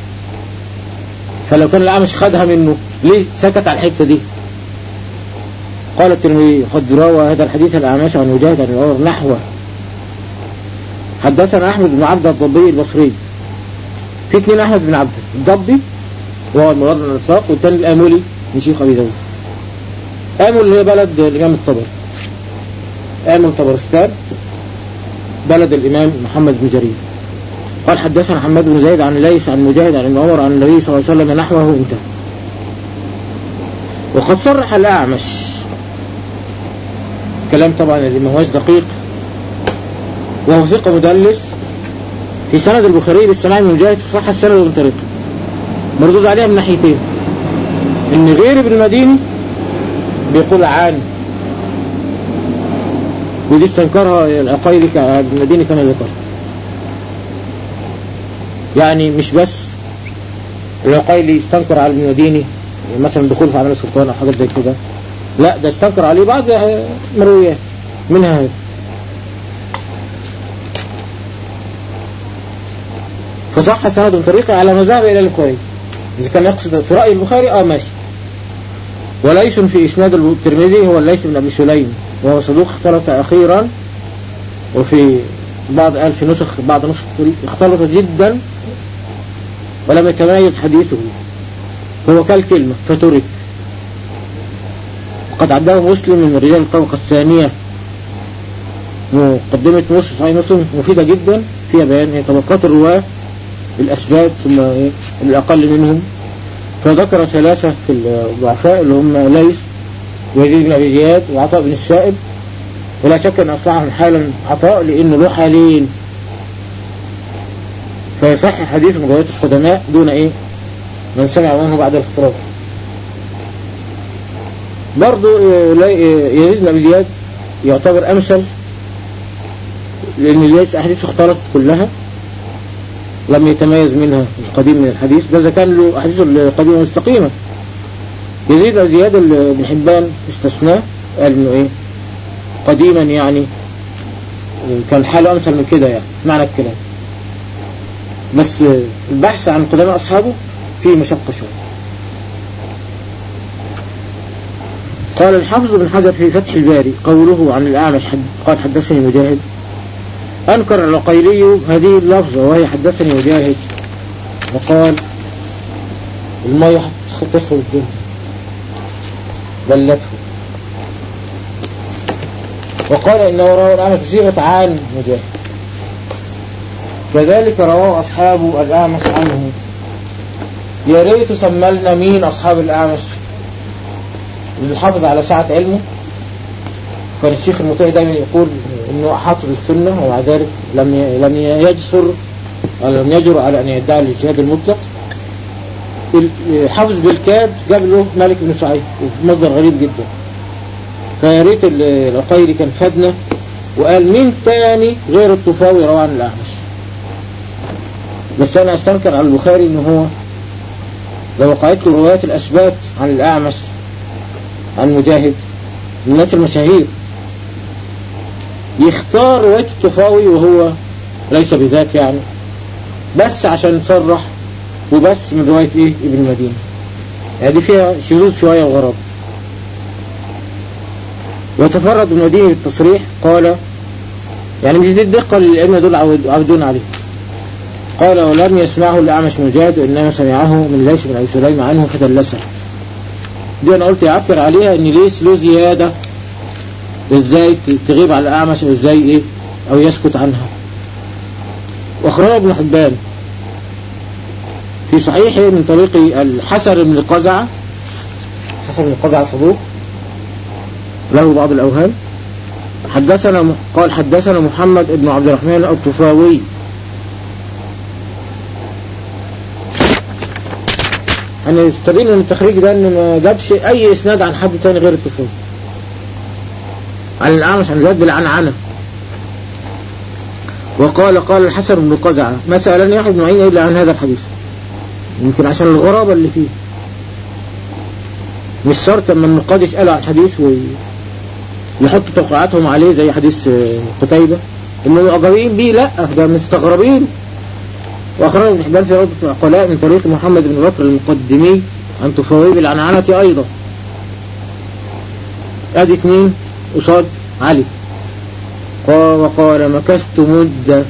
فلو كان الأعمش خدها منه ليه سكت على الحتة دي قال الترمذي قد روى هذا الحديث الأعمش عن مجاهد عن العمر نحوه حدثنا أحمد بن عبد الضبي البصري في اثنين أحمد بن عبد الضبي وهو المراد من الإطلاق والثاني الآمولي من شيخ أبي داود آمل اللي هي بلد الإمام الطبري آمل طبرستان بلد الإمام محمد بن جرير قال حدثنا محمد بن زيد عن ليس عن مجاهد عن ابن عمر عن النبي صلى الله عليه وسلم نحوه انتهى وقد صرح الأعمش كلام طبعا اللي ما هوش دقيق وهو ثقة مدلس في سند البخاري للسماع من مجاهد في صح السند ومن طريقه مردود عليها من ناحيتين ان غير ابن المديني بيقول عن ودي استنكرها العقيلي ابن المديني كما ذكرت يعني مش بس العقيلي يستنكر على ابن المديني مثلا دخول في عمل السلطان او حاجات زي كده لا ده استنكر عليه بعض مرويات منها هذا فصح سند من طريقه على ما ذهب الى البخاري اذا كان يقصد في راي البخاري اه ماشي وليس في اسناد الترمذي هو الليث بن ابي سليم وهو صدوق اختلط اخيرا وفي بعض قال في نسخ بعض نسخ الطريق اختلط جدا ولم يتميز حديثه هو كالكلمة فترك وقد عداه مسلم من رجال الطبقة الثانية مقدمة نص صحيح مسلم مفيدة جدا فيها بيان طبقات الرواة الأسباب ثم الأقل منهم فذكر ثلاثة في الضعفاء اللي هم ليث ويزيد بن أبي زياد وعطاء بن السائب ولا شك أن أصلحهم حالا عطاء لأنه له حالين فيصح حديث من رواية القدماء دون إيه من سمع منه بعد الاختراق برضو يزيد بن أبي زياد يعتبر أمثل لأن ليس أحاديث اختلطت كلها لم يتميز منها القديم من الحديث ده إذا كان له أحاديث القديمة مستقيمة يزيد بن زياد بن حبان استثناه قال انه ايه قديما يعني كان حاله امثل من كده يعني معنى الكلام بس البحث عن قدماء اصحابه فيه مشقة شوية قال الحافظ بن حجر في فتح الباري قوله عن الأعمش حد قال حدثني مجاهد أنكر العقيلي هذه اللفظة وهي حدثني مجاهد وقال المية تخرج الدنيا بلته وقال إنه رواه الأعمش بصيغة عن مجاهد كذلك رواه أصحاب الأعمش عنه يا ريت سملنا مين أصحاب الأعمش اللي حافظ على سعة علمه كان الشيخ المطيع دايما يقول انه حافظ السنة ومع ذلك لم لم يجسر لم يجر على ان يدعي الاجتهاد المطلق حافظ بالكاد جاب له مالك بن سعيد مصدر غريب جدا فيا ريت العقيلي كان فادنا وقال مين تاني غير الطفاوي روى عن الاعمش بس انا استنكر على البخاري ان هو لو وقعت له روايات الأثبات عن الأعمش عن مجاهد من الناس المشاهير يختار رواية الطفاوي وهو ليس بذاك يعني بس عشان يصرح وبس من رواية ايه ابن المدينة يعني دي فيها شذوذ شوية وغرض وتفرد ابن المدينة بالتصريح قال يعني مش دي الدقة اللي الأئمة دول عودون عليه قال ولم يسمعه الأعمش مجاهد وإنما سمعه من ليس بن أبي سليم عنه فدلسه دي أنا قلت يعكر عليها إن ليس له زيادة إزاي تغيب على الأعمش أو إزاي إيه أو يسكت عنها وأخرجه ابن حبان في صحيحه من طريق الحسن بن قزعة حسن بن قزعة صدوق له بعض الأوهام حدثنا قال حدثنا محمد بن عبد الرحمن الطفاوي أنا يستبين من التخريج ده أن ما جابش أي إسناد عن حد تاني غير الطفاوي عن الأعمش عن زياد بالعنعنة وقال قال الحسن بن قزعة ما سألني يحيى بن معين إلا عن هذا الحديث يمكن عشان الغرابة اللي فيه مش شرط اما النقاد يسألوا عن حديث ويحطوا توقعاتهم عليه زي حديث آه، قتيبة انهم اعجبين بيه لا ده مستغربين واخرج ابن حبان في روضة العقلاء من طريق محمد بن بكر المقدمي عن طفاوي بالعنعنة ايضا ادي اثنين قصاد علي قال وقال مكثت مدة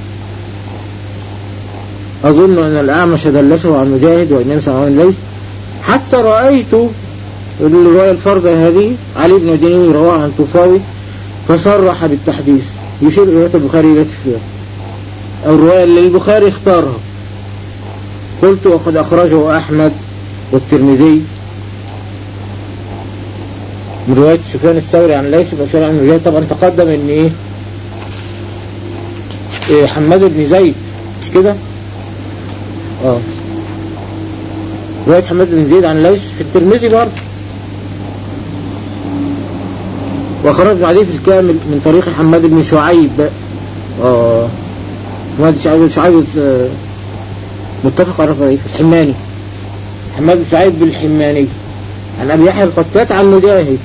أظن أن الأعمش دلسه عن مجاهد وإمام سعوان ليس حتى رأيت الرواية الفردة هذه علي بن ديني رواه عن طفاوي فصرح بالتحديث يشير إلى البخاري لا تفير أو الرواية اللي البخاري اختارها قلت وقد أخرجه أحمد والترمذي من رواية سفيان الثوري عن ليس بن سفيان عن مجاهد طبعا تقدم ان ايه, إيه حماد بن زيد مش كده اه رواية حماد بن زيد عن ليس في الترمذي برضه وخرج بعديه في الكامل من طريق حماد بن شعيب اه حماد شعيب شعيب آه، متفق على في الحماني حماد بن شعيب بالحماني عن ابي يحيى القتات عن مجاهد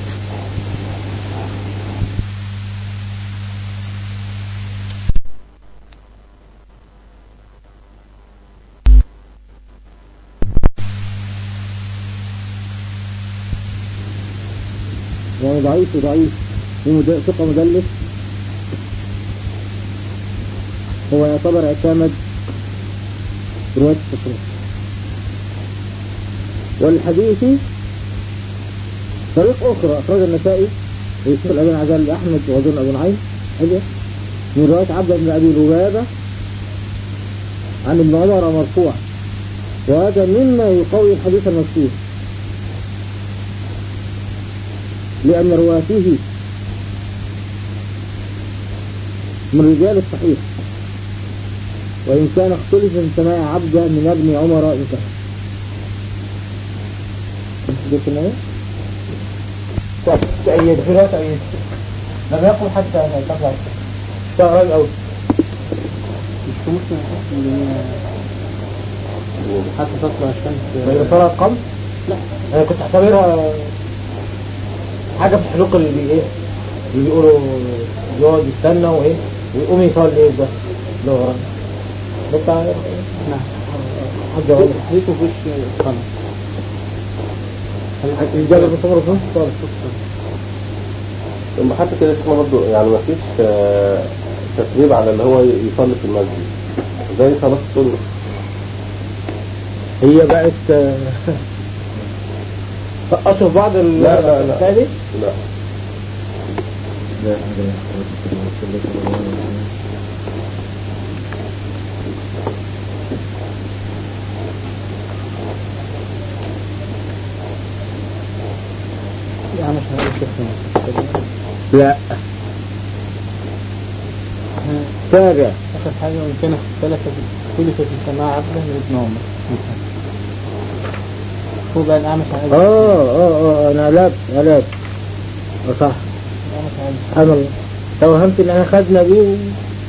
يعني ضعيف وضعيف ومد- ثقة مدلس هو يعتبر اعتمد رواية التصريح والحديث طريق أخرى أخرج النسائي ويسأل أبن عزال أحمد وأظن أبو نعيم أجل من رواية عبد بن أبي لبابة عن ابن عمر مرفوع وهذا مما يقوي الحديث المذكور لأن رواته من رجال الصحيح وإن كان اختلف في سماع عبده من ابن عمر انتهى جبت النهاية؟ تأيد في رواية تأيد لم يقل حتى تطلع استغرب أوي مش ممكن اللي هي حتى تطلع الشمس بين صلاة القمر لا أنا كنت أعتبرها حاجة في الحلوق اللي بي إيه اللي بيقولوا يقعد يستنى وإيه ويقوم يصلي إيه ده اللي هو وراه. ده بتاع نعم حاجة غير حديثه مفيش قمر الجبل بصبر في نص صلاة ثم حتى كده اسمه برضه يعني ما فيش آه، تسريب على اللي هو يصلي في المسجد زي صلاة السنة هي بقت آه، أشوف بعض ال لا، لا، لا. الثاني؟ لا يعني مش هنقول شيخنا لا تابع آخر حاجة وإن كان اختلف اختلف في سماع عبده من ابن عمر هو بقى الأعمش عن اه أبي اه اه انا قلبت قلبت اه صح الأعمش عن أبي سبحان الله توهمت ان احنا خدنا بيه و...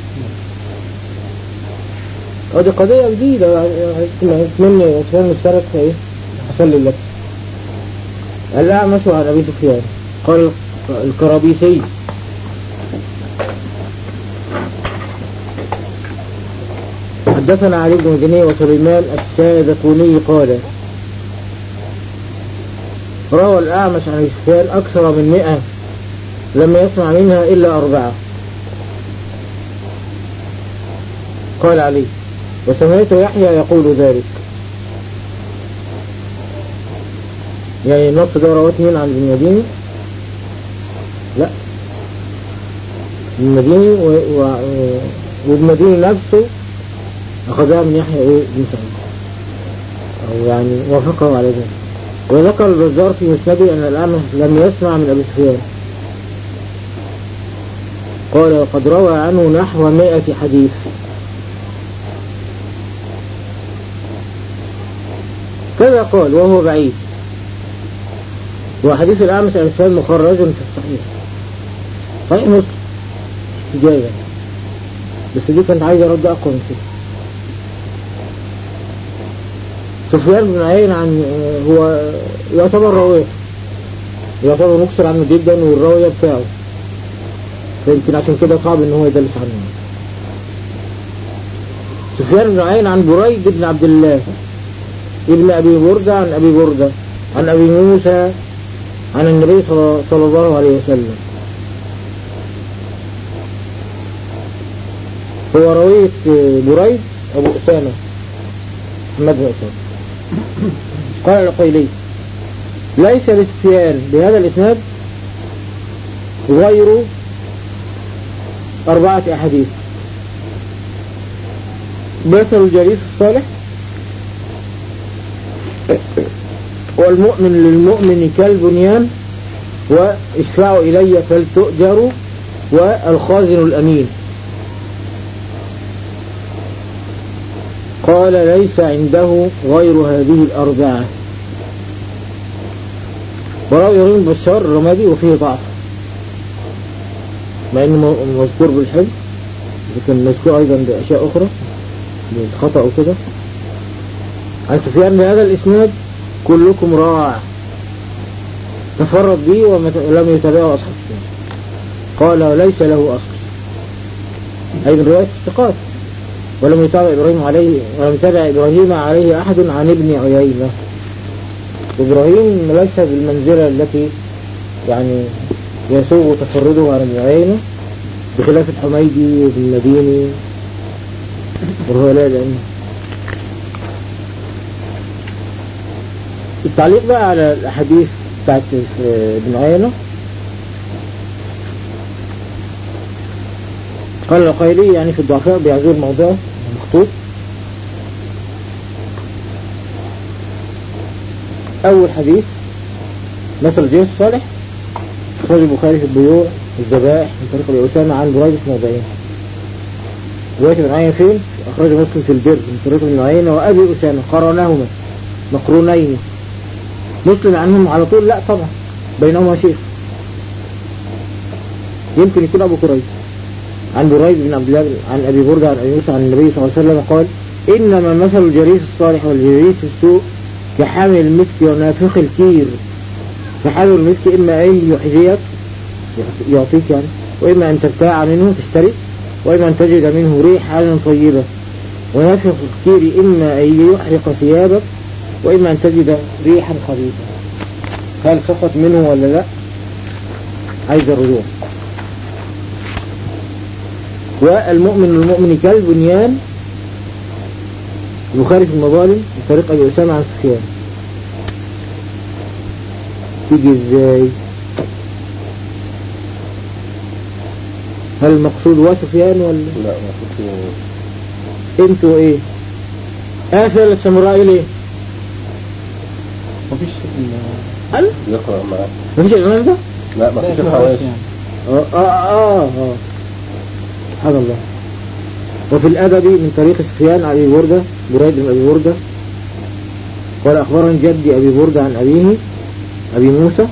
اه دي قضية جديدة مني عشان مشترك في ايه حصل لي لك الأعمش عن أبي سفيان قال الكرابيسي حدثنا علي بن مدني وسليمان الشاذكوني قال روى الأعمش عن أبي سفيان أكثر من مئة لم يسمع منها إلا أربعة قال علي وسمعت يحيى يقول ذلك يعني النص ده رواه مين عن ابن مديني لا ابن مديني و... و... وابن مديني نفسه أخذها من يحيى إيه بن سعيد أو يعني وافقه على ذلك وذكر البزار في مسنده أن الأعمش لم يسمع من أبي سفيان قال وقد روى عنه نحو مائة حديث كذا قال وهو بعيد وحديث الأعمش عن سفيان مخرج في الصحيح صحيح مسلم إجابة بس دي كانت عايزة رد أقوى من كده سفيان بن عيين عن هو يعتبر راوية يعتبر مكسر عنه جدا والراوية بتاعه فيمكن عشان كده صعب ان هو يدلس عنه سفيان بن عيين عن بريد بن عبد الله ابن ابي بردة عن ابي بردة عن ابي موسى عن النبي صلى صلى الله عليه وسلم هو روية بريد ابو اسامة محمد بن اسامة قال القيلي ليس لسفيان بهذا الاسناد غير أربعة أحاديث مثل الجليس الصالح والمؤمن للمؤمن كالبنيان واشفعوا إلي فلتؤجروا والخازن الأمين قال ليس عنده غير هذه الأربعة وروى يرين بشار الرمادي وفيه ضعف مع انه مذكور بالحب لكن مذكور ايضا باشياء اخرى بالخطأ وكده عن سفيان بهذا الاسناد كلكم راع تفرد به ولم يتابعه اصحاب سفيان قال وليس له اصل اي من رواية الثقات ولم يتابع ابراهيم عليه ولم يتابع ابراهيم عليه احد عن ابن عيينة ابراهيم ليس بالمنزلة التي يعني يسوغ تفرده عن ابن عيينة بخلاف الحميدي والمديني والهؤلاء لأن التعليق بقى على الأحاديث بتاعت ابن عيينة قال القيلي يعني في الضعفاء بيعزول موضوع مخطوط أول حديث مثل جيش صالح أخرج البخاري في البيوع الذبائح من طريق أبي أسامة عن بريدة في موضعين رواية ابن عيينة فين؟ أخرج مسلم في البر من طريق ابن عيينة وأبي أسامة قرناهما مقرونين مسلم عنهم على طول لا طبعا بينهما شيخ يمكن يكون أبو كريب عن بريد بن عبد الله عن أبي بردة عن أبي موسى عن النبي صلى الله عليه وسلم قال إنما مثل الجريس الصالح والجريس السوء كحامل المسك ونافخ الكير فحامل المسك إما أن يحذيك يعطيك يعني وإما أن تبتاع منه تشتري وإما أن تجد منه ريحا طيبة ونافخ الكير إما أن يحرق ثيابك وإما أن تجد ريحا خبيثة هل سقط منه ولا لا عايز الرجوع والمؤمن المؤمن كالبنيان البخاري في المظالم بطريق أبي أسامة عن سفيان تيجي ازاي هل المقصود هو سفيان ولا لا ما كنت انتوا ايه قافل الساموراي ليه مفيش هل يقرأ معاه مفيش الامام ده لا ما فيش الحواشي اه اه اه, آه. سبحان الله وفي الأدب من طريق سفيان أبي بردة بريد بن أبي بردة قال أخبرني جدي أبي بردة عن أبيه أبي موسى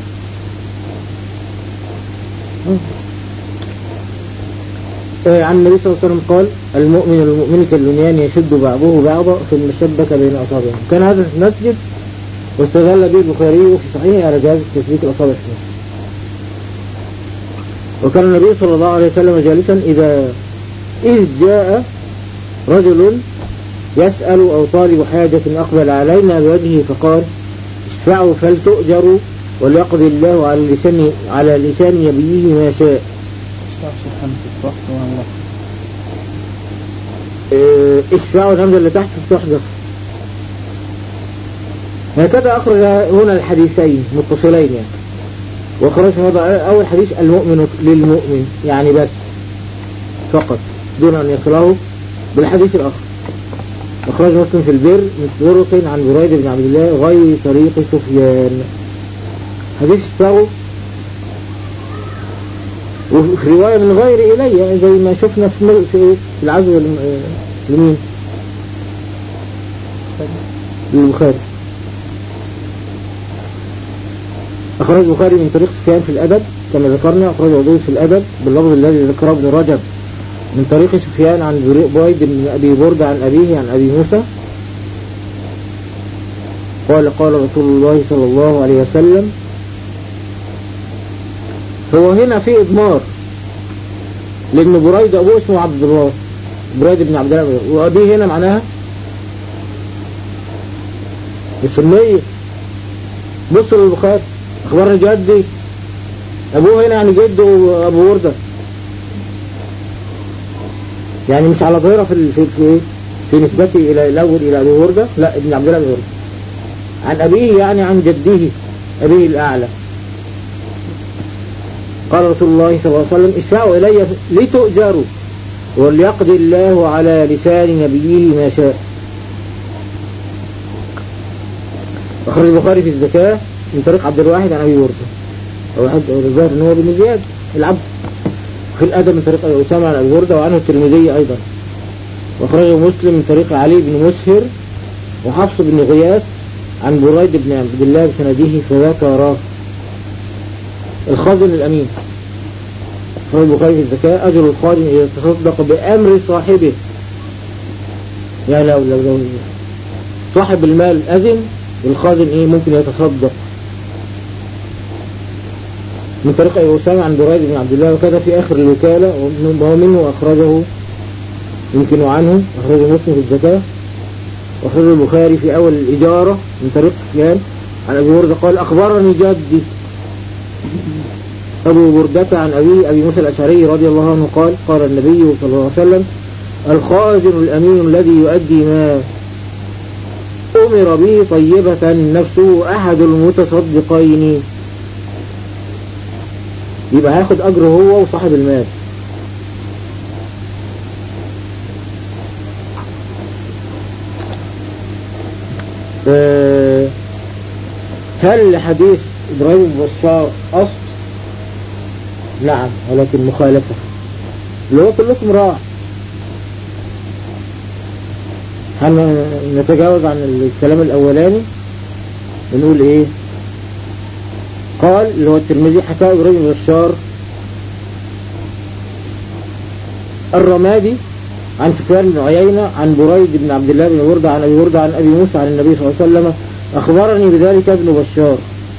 آه. عن النبي صلى الله عليه وسلم قال المؤمن المؤمن كالبنيان يشد بعضه بعضا ثم شبك بين أصابعه كان هذا في المسجد واستدل به البخاري في صحيحه على جواز تثبيت الأصابع في المسجد وكان النبي صلى الله عليه وسلم جالسا إذا إذ جاء رجل يسأل أو طالب حاجة أقبل علينا بوجهه فقال اشفعوا فلتؤجروا وليقضي الله على لسان على لسان نبيه ما شاء اه، اشفعوا الهمزة اللي تحت تحذف هكذا أخرج هنا الحديثين متصلين يعني وخرج في وضع أول حديث المؤمن للمؤمن يعني بس فقط دون أن يصله بالحديث الآخر أخرج مسلم في البر من طرق عن بريد بن عبد الله غير طريق سفيان حديث اشتغوا وفي رواية من غير إلي زي ما شفنا في مل- في في العزو الم- آه، لمين؟ للبخاري أخرج البخاري من طريق سفيان في الأدب كما ذكرنا أخرج أبو في الأدب باللفظ الذي ذكره ابن رجب من طريق سفيان عن بريد بن أبي بردة عن أبيه عن أبي موسى قال قال رسول الله صلى الله عليه وسلم هو هنا في إضمار لأن بريد أبوه اسمه عبد الله بريد بن عبد الله وأبيه هنا معناها السنية بصوا للبخاري أخبرني جدي أبوه هنا يعني جده أبو وردة يعني مش على ظاهرة في ال- في في, في نسبته إلى الأول إلى أبي وردة لا ابن عبد الله بن وردة عن أبيه يعني عن جده أبيه الأعلى قال رسول الله صلى الله عليه وسلم اشفعوا إلي لتؤجروا وليقضي الله على لسان نبيه ما شاء أخرج البخاري في الزكاة من طريق عبد الواحد عن أبي وردة واحد الظاهر ان هو بن زياد العبد في الأدب من طريق أبي أسامة عن أبي وردة وعنه الترمذي أيضا وأخرجه مسلم من طريق علي بن مسهر وحفص بن غياث عن بريد بن عبد الله بسنده فذكره الخازن الأمين أخرج البخاري في الزكاة أجر الخادم إذا تصدق بأمر صاحبه يعني لو لو لو صاحب المال أذن والخازن إيه ممكن يتصدق من طريق أبي أسامة عن بريد بن عبد الله وكذا في آخر الوكالة وهو منه أخرجه يمكن عنه أخرجه مسلم في الزكاة وأخرجه البخاري في أول الإجارة من طريق سفيان عن أبي بردة قال أخبرني جدي أبو بردة عن أبي أبي موسى الأشعري رضي الله عنه قال قال النبي صلى الله عليه وسلم الخازن الأمين الذي يؤدي ما أمر به طيبة نفسه أحد المتصدقين يبقى هياخد أجره هو وصاحب المال آه، هل حديث إبراهيم بن بشار أصل؟ نعم ولكن مخالفة اللي هو كلكم راع هنتجاوز عن الكلام الأولاني ونقول إيه قال اللي هو الترمذي حكاه إبراهيم بن بشار الرمادي عن سفيان بن عيينة عن بريد بن عبد الله بن وردة عن أبي وردة عن أبي موسى عن النبي صلى الله عليه وسلم أخبرني بذلك ابن بشار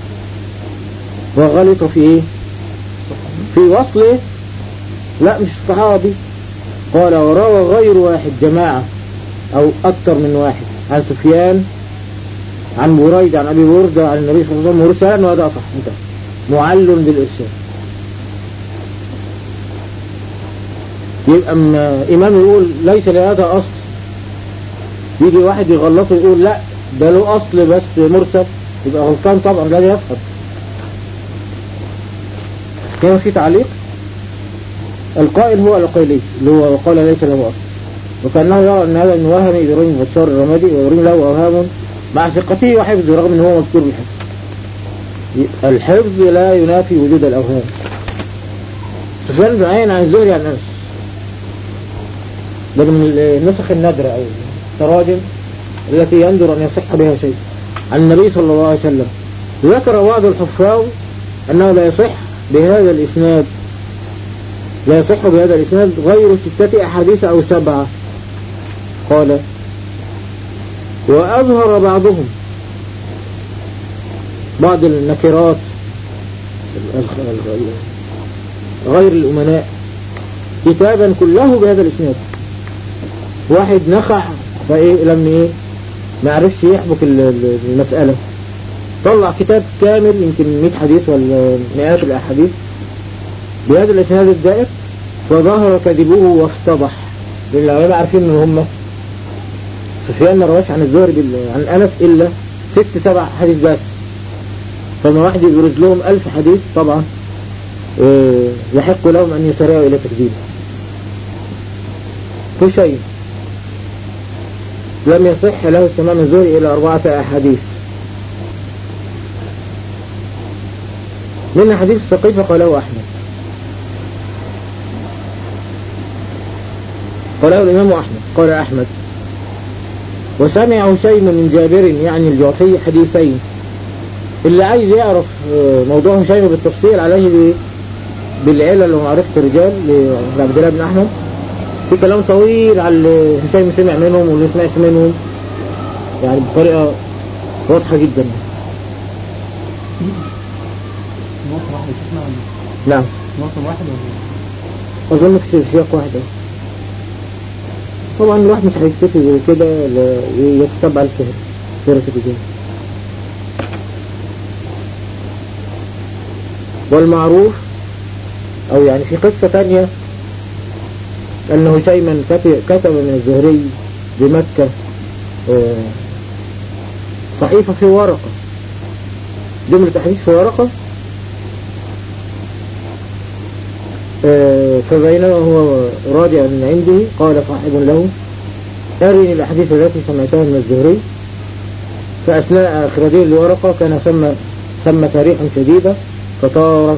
وغلط في إيه؟ في وصله لا مش الصحابي قال وروى غير واحد جماعة أو أكثر من واحد عن سفيان عن بريد عن أبي وردة عن النبي صلى الله عليه وسلم مرسلا وهذا أصح انتهى معل بالإرشاد يبقى اما إمام يقول ليس لهذا أصل يجي واحد يغلطه يقول لا ده له أصل بس مرسل يبقى غلطان طبعا لا يفهم كان في تعليق القائل هو القيلي اللي هو قال ليس له أصل وكأنه يرى أن هذا من وهم إبراهيم بشار الرمادي وإبراهيم له أوهام مع ثقته وحفظه رغم أن هو مذكور بالحفظ الحفظ لا ينافي وجود الأوهام سفيان بن عين عن الزهري عن أنس ده من النسخ النادرة أو التراجم التي يندر أن يصح بها شيء عن النبي صلى الله عليه وسلم ذكر بعض الحفاظ أنه لا يصح بهذا الإسناد لا يصح بهذا الإسناد غير ستة أحاديث أو سبعة قال وأظهر بعضهم بعض النكرات غير الأمناء كتابا كله بهذا الإسناد واحد نخع فإيه لم إيه ما عرفش يحبك المسألة طلع كتاب كامل يمكن 100 حديث ولا مئات الأحاديث بهذا الإسناد الدائر فظهر كذبه وافتضح لأن العلماء عارفين ان هم سفيان ما رواش عن الزهري عن أنس إلا ست سبع حديث بس فما واحد يبرز لهم ألف حديث طبعا يحق لهم أن يسارعوا إلى تكذيبه في شيء لم يصح له السماع من الزهري إلى أربعة أحاديث من حديث السقيفة قاله أحمد قاله الإمام أحمد قال أحمد وسمع هشيم من جابر يعني الجعفي حديثين اللي عايز يعرف آه، موضوع هشيم بالتفصيل عليه ب- بالعلل ومعرفة الرجال لعبد الله بن أحمد في كلام طويل على اللي هشيم سمع منهم واللي سمعش منهم يعني بطريقة واضحة جدا موسم واحد شفنا ولا نعم موسم واحد ولا أظن في سياق واحد أهو. طبعا الواحد مش هيكتفي زي كده لا- يتتبع الفهرس فهرس الرجال والمعروف أو يعني في قصة ثانية أن هشيما كت- كتب من الزهري بمكة آه، صحيفة في ورقة جملة أحاديث في ورقة آه، فبينما هو راجع من عنده قال صاحب له أرني الأحاديث التي سمعتها من الزهري فأثناء إخراجه الورقة كان ثم ثمة ريح شديدة فطارت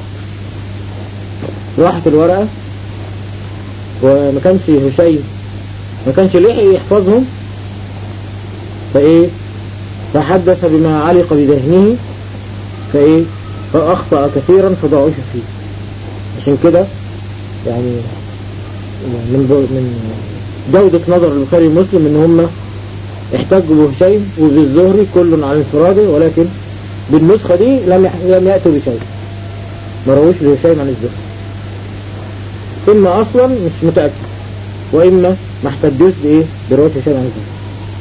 راحت الورقة وما كانش هشيم ما كانش لحق يحفظهم فإيه فحدث بما علق بذهنه فإيه فأخطأ كثيرا فضعف فيه عشان كده يعني من من جودة نظر البخاري ومسلم ان هم احتجوا بهشيم وبالزهري كل على انفراده ولكن بالنسخة دي لم يح- لم يأتوا بشيء ما رووش لهشيم عن الزهري اما اصلا مش متأكد واما ما احتجوش بايه برواية هشيم عن الزهري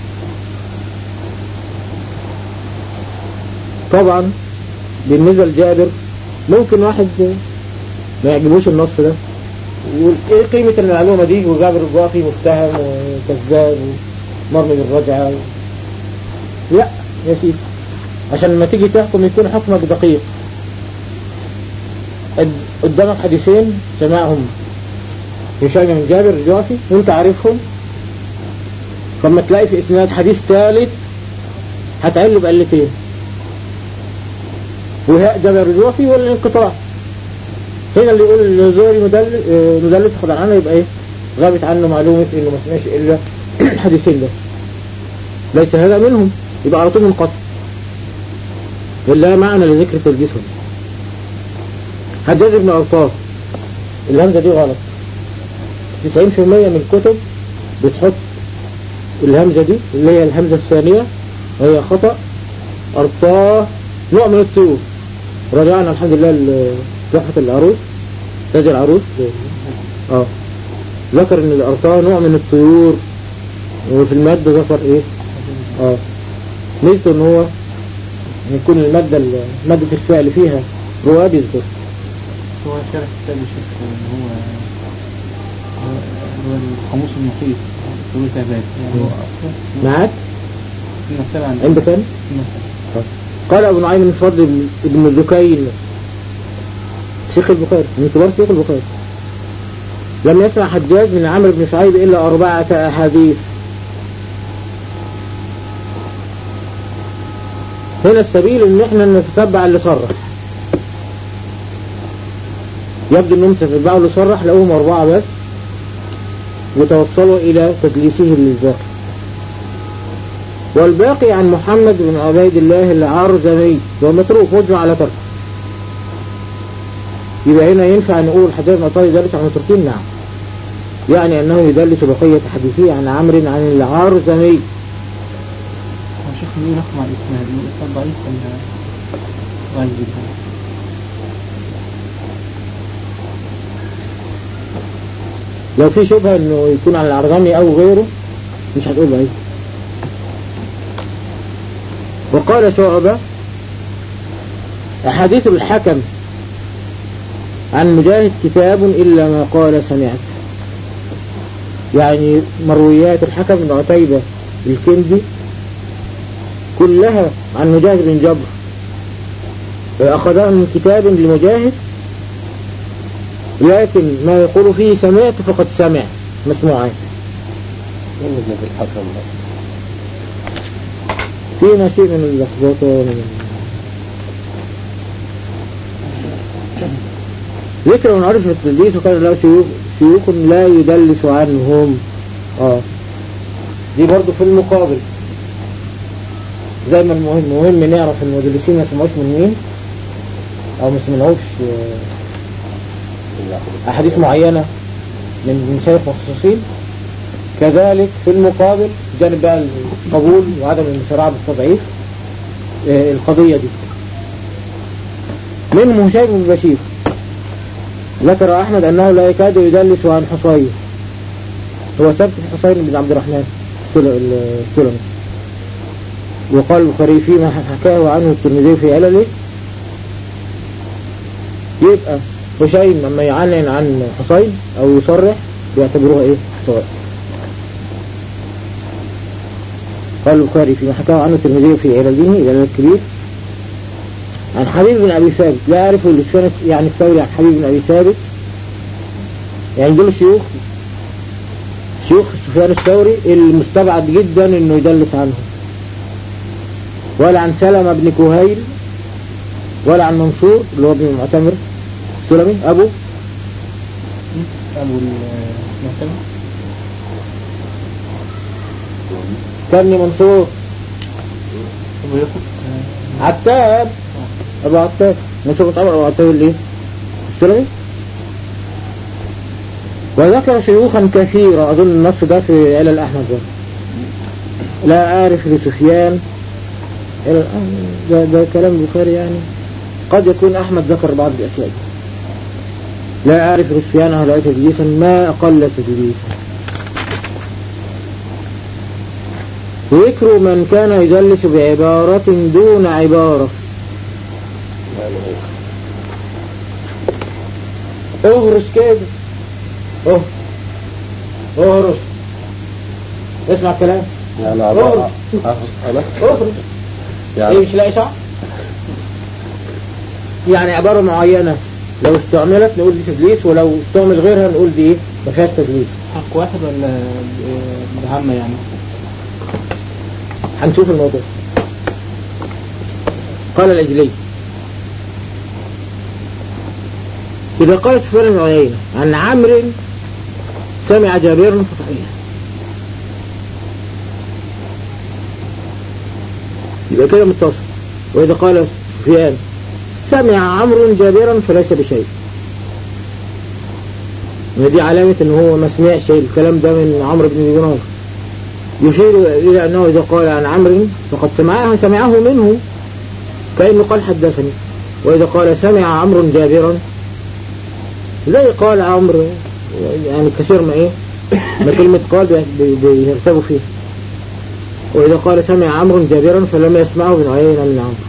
طبعا بالنسبة لجابر ممكن واحد ما يعجبوش النص ده وايه قيمة المعلومة دي وجابر الجوافي متهم وكذاب ومرمي بالرجعة و... لا يا سيدي عشان لما تيجي تحكم يكون حكمك دقيق قد- قدامك حديثين سمعهم هشام من جابر الجوافي وانت عارفهم فلما تلاقي في اسناد حديث ثالث هتعله بقلتين وهاء جابر الجوافي ولا الانقطاع هنا اللي يقول الزهري مدلس آه، مدلس خد عنه يبقى ايه غابت عنه معلومة انه ما سمعش الا حديثين بس ليس هذا منهم يبقى على طول منقطع ولا معنى لذكر تلبيسهم حجاج بن ألطاف الهمزة دي غلط 90% من الكتب بتحط الهمزة دي اللي هي الهمزة الثانية وهي خطأ أرطاه نوع من الطيور رجعنا الحمد لله لتحفة العروس تاج العروس اه ذكر ان الارطاه نوع من الطيور وفي المادة ذكر ايه اه ميزته ان هو يكون المادة ال- مادة الفعل فيها رواب يذكر هو شارح كتاب الشيخ اللي هو هو القاموس المحيط دول تعبان يعني هو أصلا معاك في المكتبة عندنا عندك كان في المكتبة. قال ابو نعيم بن فضل بن- بن ذكين شيخ البخاري من كبار شيخ البخاري لم يسمع حجاج من عمرو بن شعيب الا اربعة احاديث هنا السبيل ان احنا نتتبع اللي صرح يبدو انهم تتبعوا اللي صرح لقوهم اربعة بس وتوصلوا الى تدليسه للباقي والباقي عن محمد بن عبيد الله العرزمي ومتروك مجمع على ترك يبقى هنا ينفع نقول حجاج بن عطاء يدلس عن المتركين نعم يعني أنه يدلس بقية حديثه عن عمرو عن العرزمي هو الشيخ بيقول نحكم على الإسناد يقول الإسناد ضعيف ولا ضعيف جدا لو في شبهة أنه يكون عن العرزمي أو غيره مش هتقول ضعيف وقال شعبة أحاديث الحكم عن مجاهد كتاب إلا ما قال سمعت يعني مرويات الحكم بن عتيبة الكندي كلها عن مجاهد بن جبر أخذها من كتاب لمجاهد لكن ما يقول فيه سمعت فقد سمع مسموعات مين ابن الحكم ده؟ فينا شيء من اللخبطة ومن ذكر من عرف التدليس وكان له شيوخ شيوخ لا يدلس عنهم اه دي برضو في المقابل زي ما المهم مهم نعرف المدلسين ما سمعوش من مين او ما سمعوش آه، احاديث معينة من مشايخ مخصوصين كذلك في المقابل جانب بقى القبول وعدم المسارعة بالتضعيف آه، القضية دي منهم هشام بن بشير ذكر أحمد أنه لا يكاد يدلس عن حصين هو ثبت في حصين بن عبد الرحمن السل- السلمي وقال البخاري فيما حكاه عنه الترمذي في علله يبقى هشيم لما يعلن عن حصين أو يصرح بيعتبروها إيه سواء قال البخاري فيما حكاه عنه الترمذي في علله إلى الكبير عن حبيب بن أبي ثابت لا أعرف الإسفان يعني الثوري عن حبيب بن أبي ثابت يعني دول شيوخ شيوخ سفيان الثوري المستبعد جدا انه يدلس عنهم ولا عن سلمة بن كهيل ولا عن منصور اللي هو ابن المعتمر السلمي ابو أبو المعتمد كان منصور أبو يوسف عتاب ابو عتاب منصور بن عمر ابو عتاب اللي السلمي وذكر شيوخا كثيرة أظن النص ده في علل أحمد برضه. لا أعرف لسفيان إلى الآن ده, ده كلام البخاري يعني قد يكون أحمد ذكر بعض الأشياء دي. لا أعرف لسفيان هل رأيت تدليسا ما أقل تدليسا ذكر من كان يدلس بعبارة دون عبارة اغرس كده اه اغرس اسمع الكلام يعني عبارة أنا اغرس ايه يعني مش لاقي شعر يعني عبارة معينة لو استعملت نقول دي تدليس ولو استعمل غيرها نقول دي ايه ما فيهاش تدليس حق واحد ولا ب- بعامة يعني هنشوف الموضوع قال الأجلي إذا قال سفيان بن عيينة عن عمرو سمع جابر فصحيح يبقى كده متصل وإذا قال سفيان سمع عمرو جابرا فليس بشيء ودي علامة ان هو ما سمعش الكلام ده من عمرو بن دينار يشير إلى أنه إذا قال عن عمرو فقد سمعه سمعه منه كأنه قال حدثني وإذا قال سمع عمرو جابرا زي قال عمرو يعني كثير ما إيه ما كلمة قال بي- بي- بيرتبوا فيها وإذا قال سمع عمرو جابرا فلم يسمعه بن عيينة من عمرو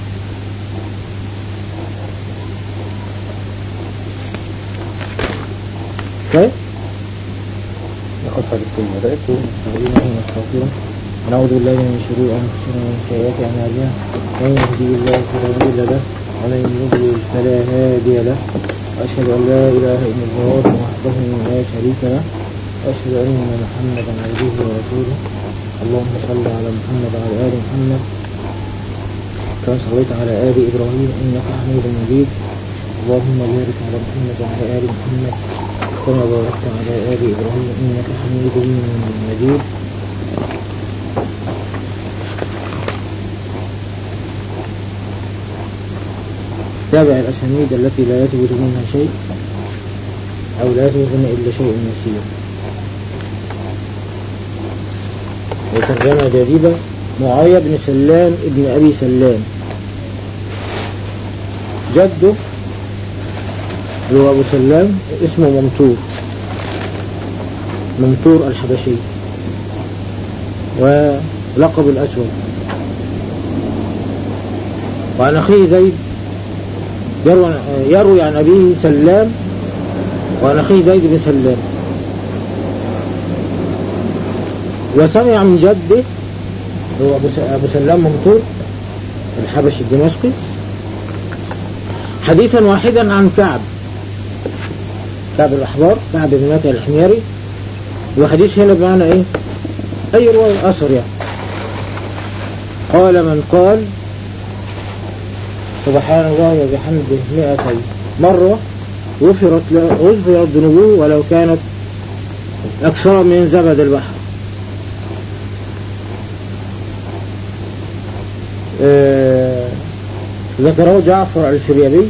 طيب ناخد حديث كلمة ده ونستغفره ونعوذ بالله من شرور أنفسنا ومن سيئات أعمالنا من يهدي الله فلا مضل له ومن يضلل فلا هادي له وأشهد أن لا إله إلا الله وحده لا شريك له وأشهد أن محمدا عبده ورسوله اللهم صل على محمد وعلى آل محمد كما صليت على آل إبراهيم إنك حميد مجيد اللهم بارك على محمد وعلى آل محمد كما باركت على آل إبراهيم إنك حميد مجيد تابع الأسانيد التي لا يثبت منها شيء أو لا يثبت منها إلا شيء يسير وترجمة جديدة معاوية بن سلام ابن أبي سلام جده اللي هو أبو سلام اسمه ممتور ممتور الحبشي ولقب الأسود وعن أخيه زيد يروي يروي عن أبيه سلام وعن أخيه زيد بن سلام وسمع من جده هو أبو س- أبو سلام ممتور الحبشي الدمشقي حديثا واحدا عن كعب كعب الأحبار كعب بن ماتع الحميري وحديث هنا بمعنى إيه أي رواية أثر يعني قال من قال سبحان الله وبحمده مئتي مرة غفرت له غفرت ذنوبه ولو كانت أكثر من زبد البحر آه، ذكره جعفر الفريابي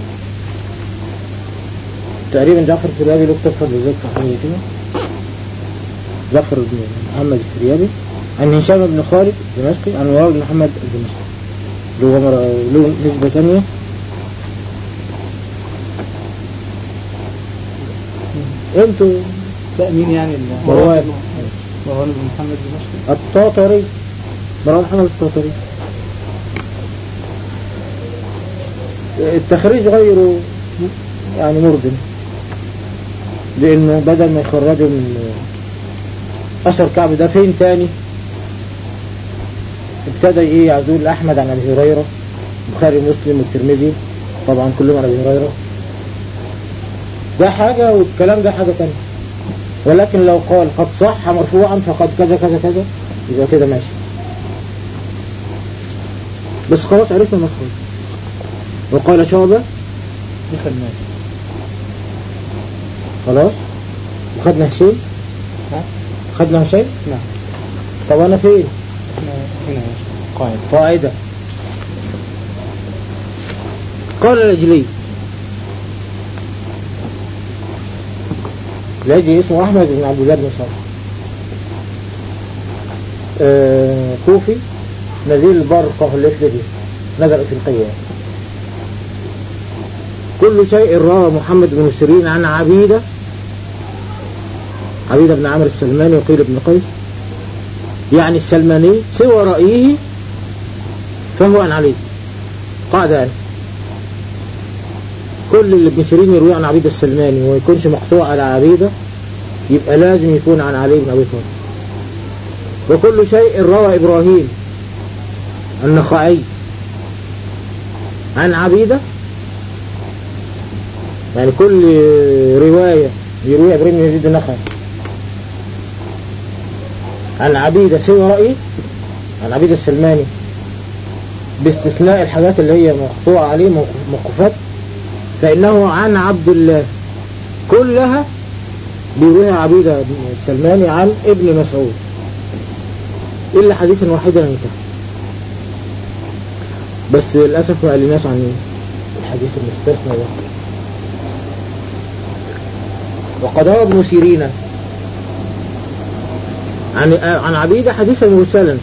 تقريبا جعفر الفريابي له كتاب فضل ذكر حاجة كده جعفر بن محمد الفريابي عن هشام بن خالد الدمشقي عن مروان بن محمد الدمشقي له مر- له نسبة ثانية انتوا لا مين يعني ال- مروان مروان بن محمد دمشقي الطاطري مروان محمد الطاطري التخريج غير يعني مردم لانه بدل ما يخرجوا من اثر كعب ده فين تاني ابتدى ايه يعزول احمد عن ابي هريره البخاري ومسلم والترمذي طبعا كلهم عن ابي هريره ده حاجه والكلام ده حاجه تانية ولكن لو قال قد صح مرفوعا فقد كذا كذا كذا يبقى كده ماشي بس خلاص عرفنا مخرج وقال شعبة دخل ماشي خلاص وخدنا هشيم ها؟ خدنا هشيم نعم طب انا فين احنا هنا يا شيخ قاعد قاعدة قال الأجلي الأجلي اسمه أحمد بن عبد الله بن صالح آه كوفي نزيل البرقة في الإفريقي نزل إفريقية كل شيء روى محمد بن سيرين عن عبيدة عبيدة بن عمرو السلماني وقيل ابن قيس يعني السلماني سوى رأيه فهو عن علي قاعدة يعني كل اللي ابن سيرين يروي عن عبيدة السلماني وما يكونش مقطوع على عبيدة يبقى لازم يكون عن علي بن أبي طالب وكل شيء روى إبراهيم النخعي عن عبيدة يعني كل رواية يروي إبراهيم بن يزيد النخعي عن عبيدة سوى رأيه عن عبيدة السلماني باستثناء الحاجات اللي هي مقطوعة عليه موقف- موقوفات فإنه عن عبد الله كلها بيرويها عبيدة بن السلماني عن ابن مسعود إلا حديثا واحدا انتهى بس للأسف ما قالناش عن الحديث المستثنى ده وقد روى ابن سيرين عن عن عبيدة حديثا مرسلا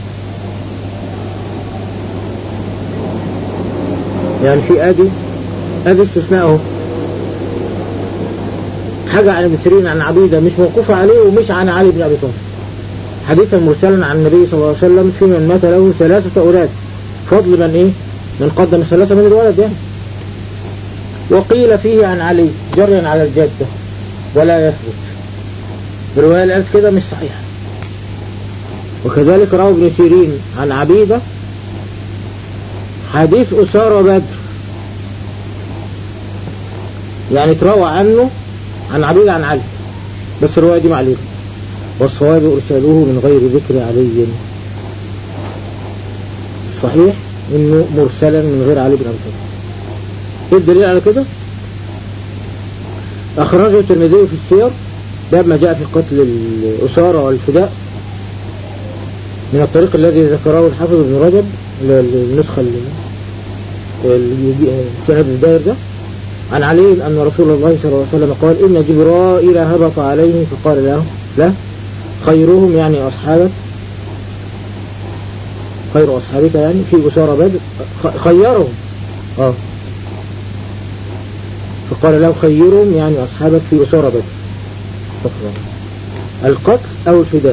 يعني في ادي ادي استثناءه حاجة عن ابن سيرين عن عبيدة مش موقوفة عليه ومش عن علي بن ابي طالب حديثا مرسلا عن النبي صلى الله عليه وسلم في من مات له ثلاثة أولاد فضل من إيه؟ من قدم ثلاثة من الولد يعني وقيل فيه عن علي جريا على الجدة ولا يثبت الرواية اللي قالت كده مش صحيحة وكذلك روى ابن سيرين عن عبيدة حديث أسارة بدر يعني تروى عنه عن عبيدة عن علي بس الرواية دي معلومة والصواب إرساله من غير ذكر علي الصحيح إنه مرسلا من غير علي بن أبي طالب إيه الدليل على كده؟ أخرجه الترمذي في السير باب ما جاء في قتل الأسارة والفداء من الطريق الذي ذكره الحافظ ابن رجب ل- النسخة ال- ال- السند الدائر ده عن علي أن رسول الله صلى الله عليه وسلم قال إن جبرائيل هبط عليه فقال له لا خيرهم يعني أصحابك خير أصحابك يعني في أسارة بدر خ- خيرهم اه فقال له خيرهم يعني أصحابك في أسارة بدر استغفر الله القتل أو الفداء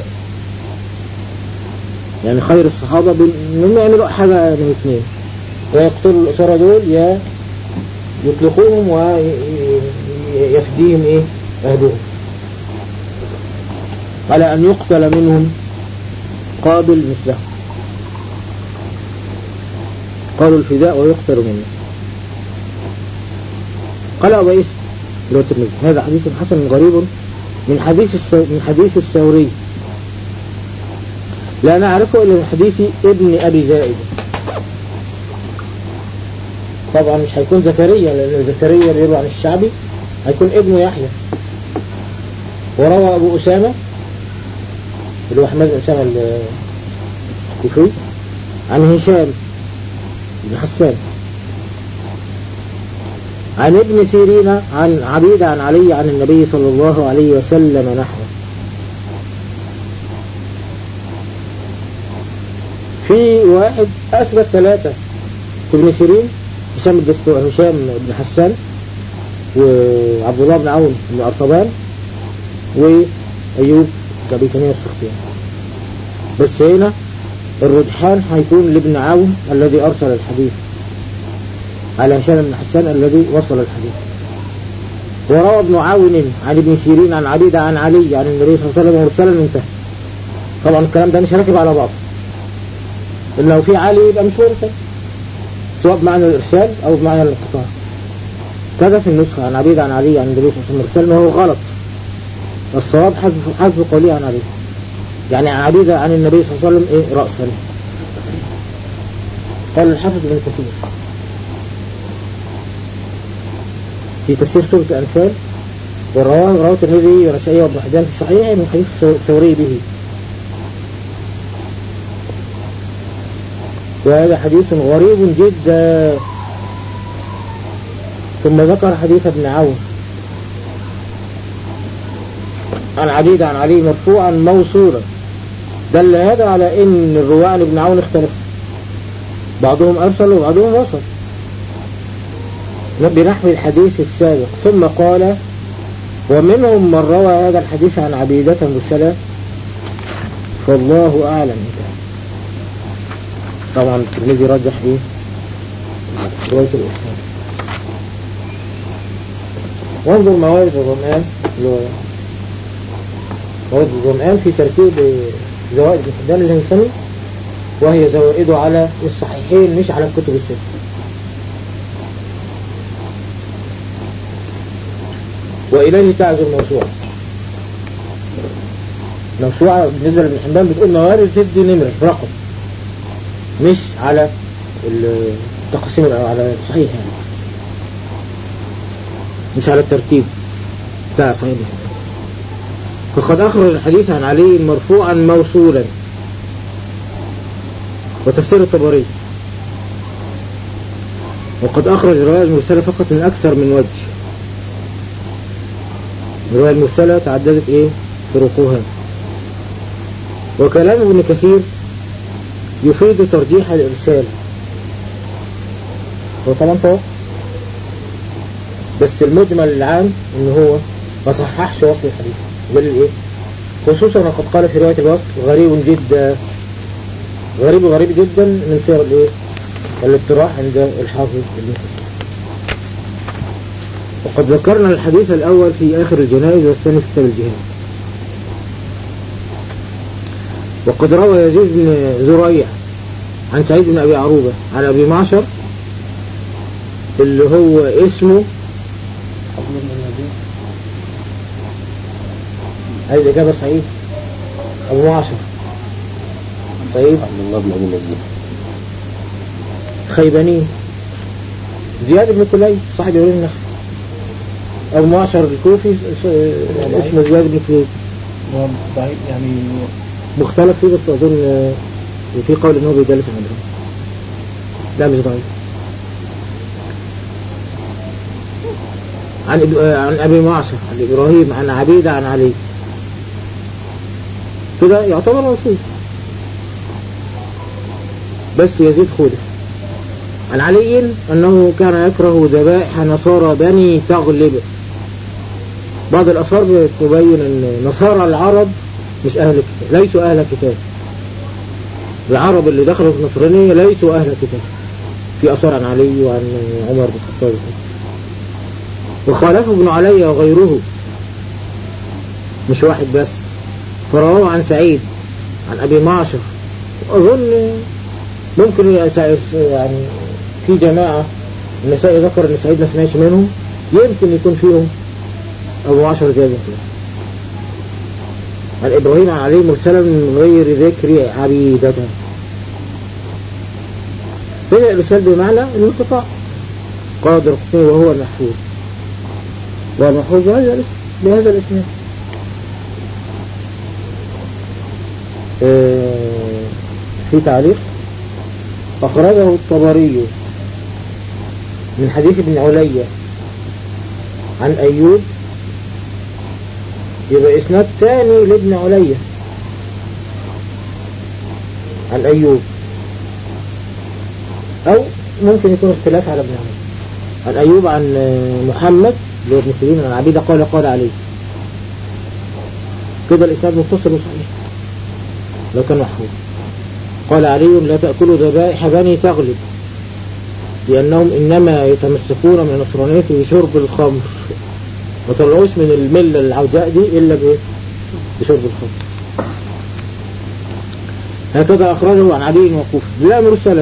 يعني خير الصحابة بال- انهم يعملوا حاجة من اثنين يا يقتلوا الأسرة دول يا يطلقوهم ويفديهم ايه أهدهم على أن يقتل منهم قابل مثله قالوا الفداء ويقتل منه قال أبو عيسى اللي هو الترمذي هذا حديث حسن غريب من حديث السو... من حديث الثوري لا نعرفه إلا من حديث ابن أبي زائد طبعا مش هيكون زكريا لأن زكريا بيروي عن الشعبي هيكون ابنه يحيى وروى أبو أسامة اللي هو حماد بن أسامة الكوفي عن هشام بن حسان عن ابن سيرين عن عبيد عن علي عن النبي صلى الله عليه وسلم نحوه في واحد أثبت ثلاثة في ابن سيرين هشام الدستو هشام بن حسان وعبد الله بن عون بن أرطبان وأيوب أبي تميم السختيان بس هنا الرجحان هيكون لابن عون الذي أرسل الحديث على هشام بن حسان الذي وصل الحديث وروى ابن عون عن ابن سيرين عن عبيدة عن علي عن النبي صلى الله عليه وسلم مرسلا انتهى طبعا الكلام ده مش راكب على بعض إن لو في علي يبقى مش مرسل سواء بمعنى الإرسال أو بمعنى الانقطاع كذا في النسخة عن عبيد عن علي عن النبي صلى الله عليه وسلم مرسل ما هو غلط الصواب حذف حذف قولي عن علي يعني عن عبيد عن النبي صلى الله عليه وسلم إيه رأسا قال الحافظ بن كثير في تفسير سورة الأنفال ورواه رواه الترمذي ونسائي وابن حبان في صحيح من حديث الثوري به وهذا حديث غريب جدا ثم ذكر حديث ابن عون عن عبيد عن علي مرفوعا موصولا دل هذا على ان الرواة عن ابن عون اختلف بعضهم ارسل وبعضهم وصل بنحو الحديث السابق ثم قال ومنهم من روى هذا الحديث عن عبيدة مرسلة فالله أعلم طبعا الترمذي رجح ايه رواية الإسلام وانظر موارد الظمآن اللي هو موارد الظمآن في ترتيب زوائد ابن حبان الهيثمي وهي زوائده على الصحيحين مش على الكتب الستة وإليه تعز الموسوعة موسوعة بالنسبة لابن حبان بتقول موارد تدي نمرة رقم مش على التقسيم أو على الصحيح يعني مش على الترتيب بتاع صحيح فقد أخرج الحديث عن علي مرفوعا موصولا وتفسير الطبري وقد أخرج رواية المرسلة فقط من أكثر من وجه الرواية المرسلة تعددت إيه طرقها وكلام ابن كثير يفيد ترجيح الإرسال هو طبعا طبعا بس المجمل العام ان هو ما صححش وصل الحديث بل ايه خصوصا وقد قال في رواية الوصل غريب جدا غريب غريب جدا من سير الايه الاقتراح عند الحافظ ابن كثير وقد ذكرنا الحديث الأول في آخر الجنائز والثاني في كتاب الجهاد وقد روى يزيد بن زريع عن سعيد بن أبي عروبة عن أبي معشر اللي هو اسمه عايز إجابة سعيد أبو معشر سعيد عبد الله بن ابي نجيب خيباني زياد بن كليب صاحب يقول النخل أبو معشر الكوفي اسمه زياد بن كليب هو ضعيف يعني مختلف فيه بس أظن آه، في قول إن هو بيجلس عندهم لا مش ضعيف عن إب- آه، عن أبي معشر عن إبراهيم عن عبيدة عن علي كده يعتبر وصيف بس يزيد خلف عن علي أنه كان يكره ذبائح نصارى بني تغلب بعض الآثار بتبين أن نصارى العرب مش أهل كتاب ليسوا أهل كتاب العرب اللي دخلوا في النصرانية ليسوا أهل كتاب في أثار عن علي وعن عمر بن الخطاب وخالفه ابن علي وغيره مش واحد بس فرواه عن سعيد عن أبي معشر أظن ممكن يا- يعني في جماعة النسائي ذكر ان سعيد ما سمعش منهم يمكن يكون فيهم أبو معشر زيادة كده عن إبراهيم عن علي مرسلا من غير ذكر عبيدته هنا الإرسال بمعنى الانقطاع قال القطني وهو المحفوظ والمحفوظ بهذا الاسم بهذا الاسم آه، في تعليق أخرجه الطبري من حديث ابن عليا عن أيوب يبقى إسناد ثاني لابن عليا عن أيوب أو ممكن يكون اختلاف على ابن عليا عن أيوب عن محمد اللي هو ابن سيرين عن عبيدة قال قال عليه كده الإسناد متصل وصحيح لو كان محفوظ قال علي لا تأكلوا ذبائح بني تغلب لأنهم إنما يتمسكون من نصرانية بشرب الخمر ما طلعوش من الملة العوجاء دي إلا بإيه؟ بشرب الخمر هكذا أخرجه عن علي موقوفا لا مرسلا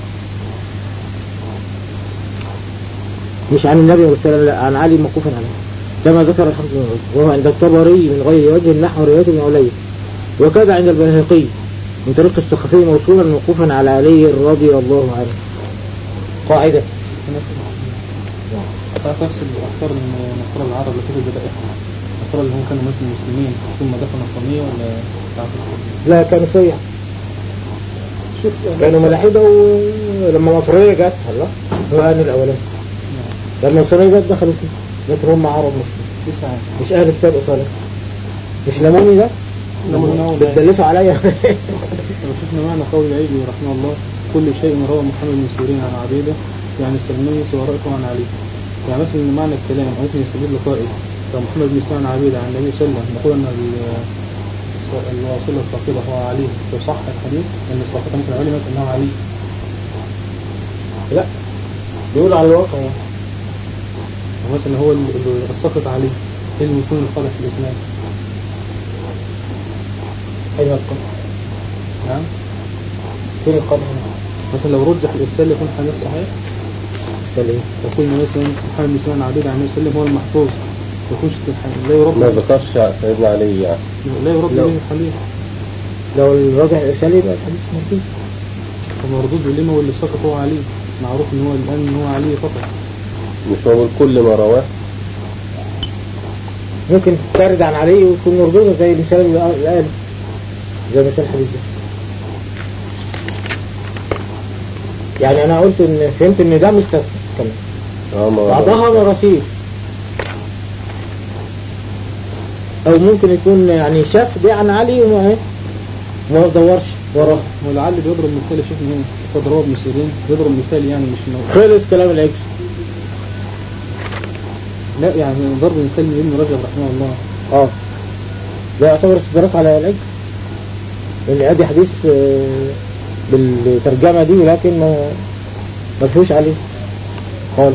مش عن النبي مرسلا لا عن علي موقوفا عليه كما ذكر الحمد لله وهو عند الطبري من غير وجه نحو رواية ابن علي وكذا عند البيهقي من طريق السخفي موصولا موقوفا على علي رضي الله عنه قاعدة تعرف نفس الأفكار من نصارى العرب اللي كانوا ذبائحهم النصارى اللي هم كانوا مثل مسلمين ثم دخلوا نصرانية ولا تعرف لا كانوا سيئة شوف كانوا ملاحدة ولما النصرية جت الله هو أهل الأولاني لما النصرية جت دخلوا فيه لكن هم عرب مسلم مش أهل كتاب أصلا مش لموني ده بتدلسوا عليا لو شفنا معنى قول العيبي رحمه الله كل شيء روى محمد بن سيرين عن عبيده يعني السلماني ورأيته عن علي يعني مثلا معنى الكلام ممكن يستدل قائل لو محمد بن سيرين عن عبيده عن النبي صلى الله عليه وسلم نقول ان ال- الواصلة الساقطة هو علي يصح الحديث ان الساقطة مثلا علمت انه علي لا بيقول على الواقع يعني. ومثلا هو ال- ال- الساقط علي ايه اللي يكون الخالف في الاسناد أين القدر نعم فين القدر مثلا لو رجح الارسال يكون حديث صحيح سليم يقولنا مثلا محمد بن سيرين عن عبيده عن النبي صلى الله عليه وسلم هو المحفوظ ما يكونش لا يرد ما ذكرش سيدنا علي يعني لا يرد لو- به الحديث لو الراجع الإرسالي يبقى الحديث مردود فمردود لما واللي سقط هو علي معروف ان هو الان ان هو علي فقط مش هو كل ما رواه ممكن ترد عن علي وتكون مردودة زي المثال اللي قال- اللي قال زي مثال الحديث ده يعني أنا قلت إن فهمت إن ده مستثنى كمان اه ما بعضها مراسيل أو ممكن يكون يعني شاف دي عن علي وما إيه ما دورش وراه ولعل بيضرب مثال شيخنا هنا قد روى ابن سيرين بيضرب مثال يعني مش نوع. خلص كلام العجل لا يعني ضرب مثال من ابن رجب رحمه الله اه ده يعتبر استدراك على العجل لأن أدي حديث آه، بالترجمة دي ولكن ما ما فيهوش عليه خالص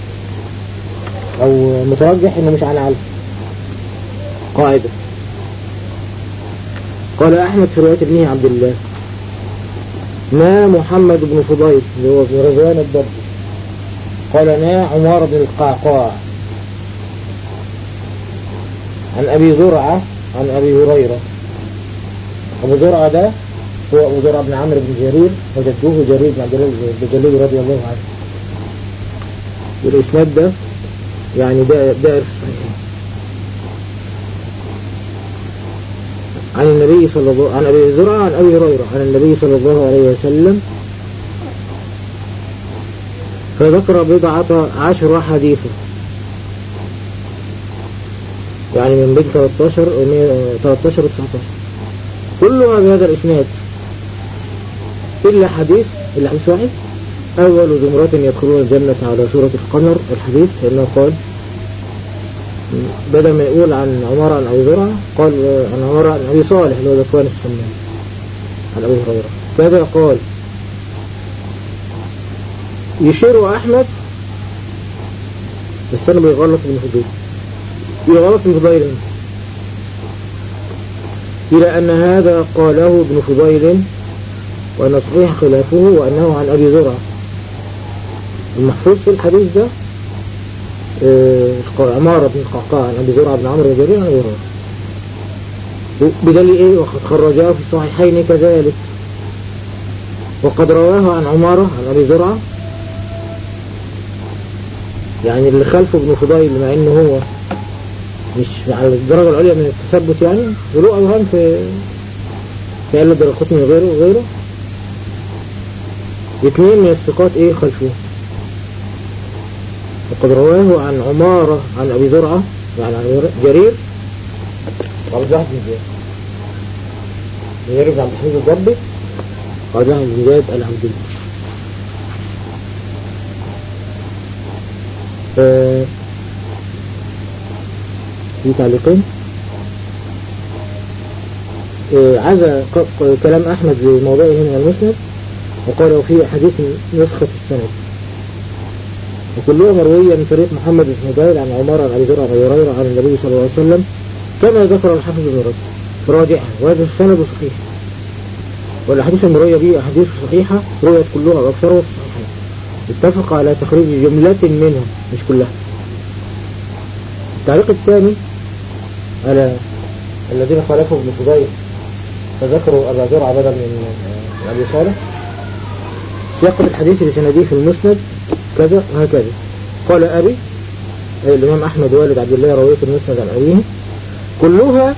أو مترجح إنه مش عن علي قاعدة قال أحمد في رواية ابنه عبد الله ما محمد بن فضيل اللي هو ابن رضوان الضبي قال نا عمار بن القعقاع عن أبي زرعة عن أبي هريرة أبو زرعة ده هو أبو زرعة بن عمرو بن جرير وجدوه جرير بن عبد الله البجلي رضي الله عنه والإسناد ده يعني ده دائر في الصحيحين عن النبي صلى الله عن أبي زرعة عن أبي هريرة عن النبي صلى الله عليه وسلم فذكر بضعة عشر حديثا يعني من بين 13 و 100 13 و 19 كلها بهذا الإسناد إلا حديث إلا حديث واحد أول زمرة يدخلون الجنة على سورة القمر الحديث لأنه قال بدل ما يقول عن عمر عن أبي زرعة قال عن عمر عن أبي صالح اللي هو ذكوان السمان عن أبي هريرة كذا قال يشير أحمد بس أنا بيغلط ابن فضيل يغلط ابن فضيل إلى أن هذا قاله ابن فضيل وأن صحيح خلافه وأنه عن أبي زرعة المحفوظ في الحديث ده آه، عمارة بن القعقاع عن أبي زرعة بن عمرو بن جرير عن أبي هريرة بدليل إيه وقد خرجاه في الصحيحين كذلك وقد رواه عن عمارة عن أبي زرعة يعني اللي خلفه ابن فضيل مع انه هو مش على الدرجة العليا من التثبت يعني له اوهام في في قال القطني وغيره وغيره اثنين من الثقات ايه خلفوه وقد رواه عن عمارة عن ابي زرعة يعني عن جرير وعبد الواحد بن زياد جرير بن عبد الحميد الضبي وعبد الواحد بن زياد العبدي آه، في تعليقين آه، عزى ق- ق- كلام أحمد بموضعه من المسند وقال وفي حديث نسخة السند وكلها مروية من طريق محمد بن فضيل عن عمر عن أبي ذر عن أبي هريرة عن النبي صلى الله عليه وسلم كما ذكر الحافظ بن رجب فراجعها وهذا السند صحيح والأحاديث المروية به أحاديث صحيحة رويت كلها وأكثرها في الصحيحين اتفق على تخريج جملة منها مش كلها التعليق الثاني على الذين خالفوا ابن فضيل فذكروا أبا زرع بدل من من أبي صالح سياق الحديث بسنده في المسند كذا وهكذا قال أبي أي الإمام أحمد والد عبد الله رويت المسند عن أبيه كلها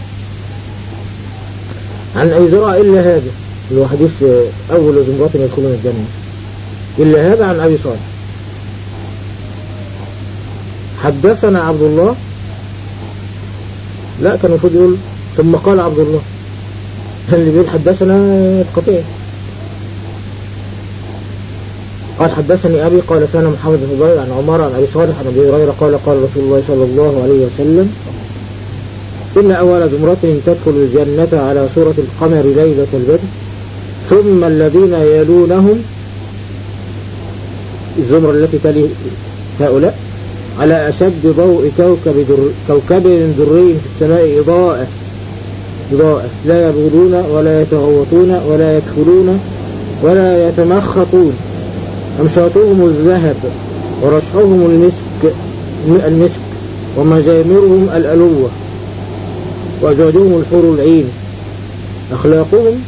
عن أبي زرع إلا هذا اللي هو حديث أول زمرات يدخلون الجنة إلا هذا عن أبي صالح حدثنا عبد الله لا كان المفروض يقول ثم قال عبد الله اللي بيقول حدثنا قطيع قال حدثني أبي قال سنة محمد بن فضيل عن عمر عن أبي صالح عن أبي هريرة قال قال رسول الله صلى الله عليه وسلم إن أول زمرة تدخل الجنة على صورة القمر ليلة البدر ثم الذين يلونهم الزمرة التي تلي هؤلاء على أشد ضوء كوكب در كوكب دري في السماء إضاءة إضاءة لا يبغضون ولا يتغوطون ولا يدخلون ولا يتمخطون أمشاطهم الذهب ورشحهم المسك المسك ومجامرهم الألوة وأزواجهم الحور العين أخلاقهم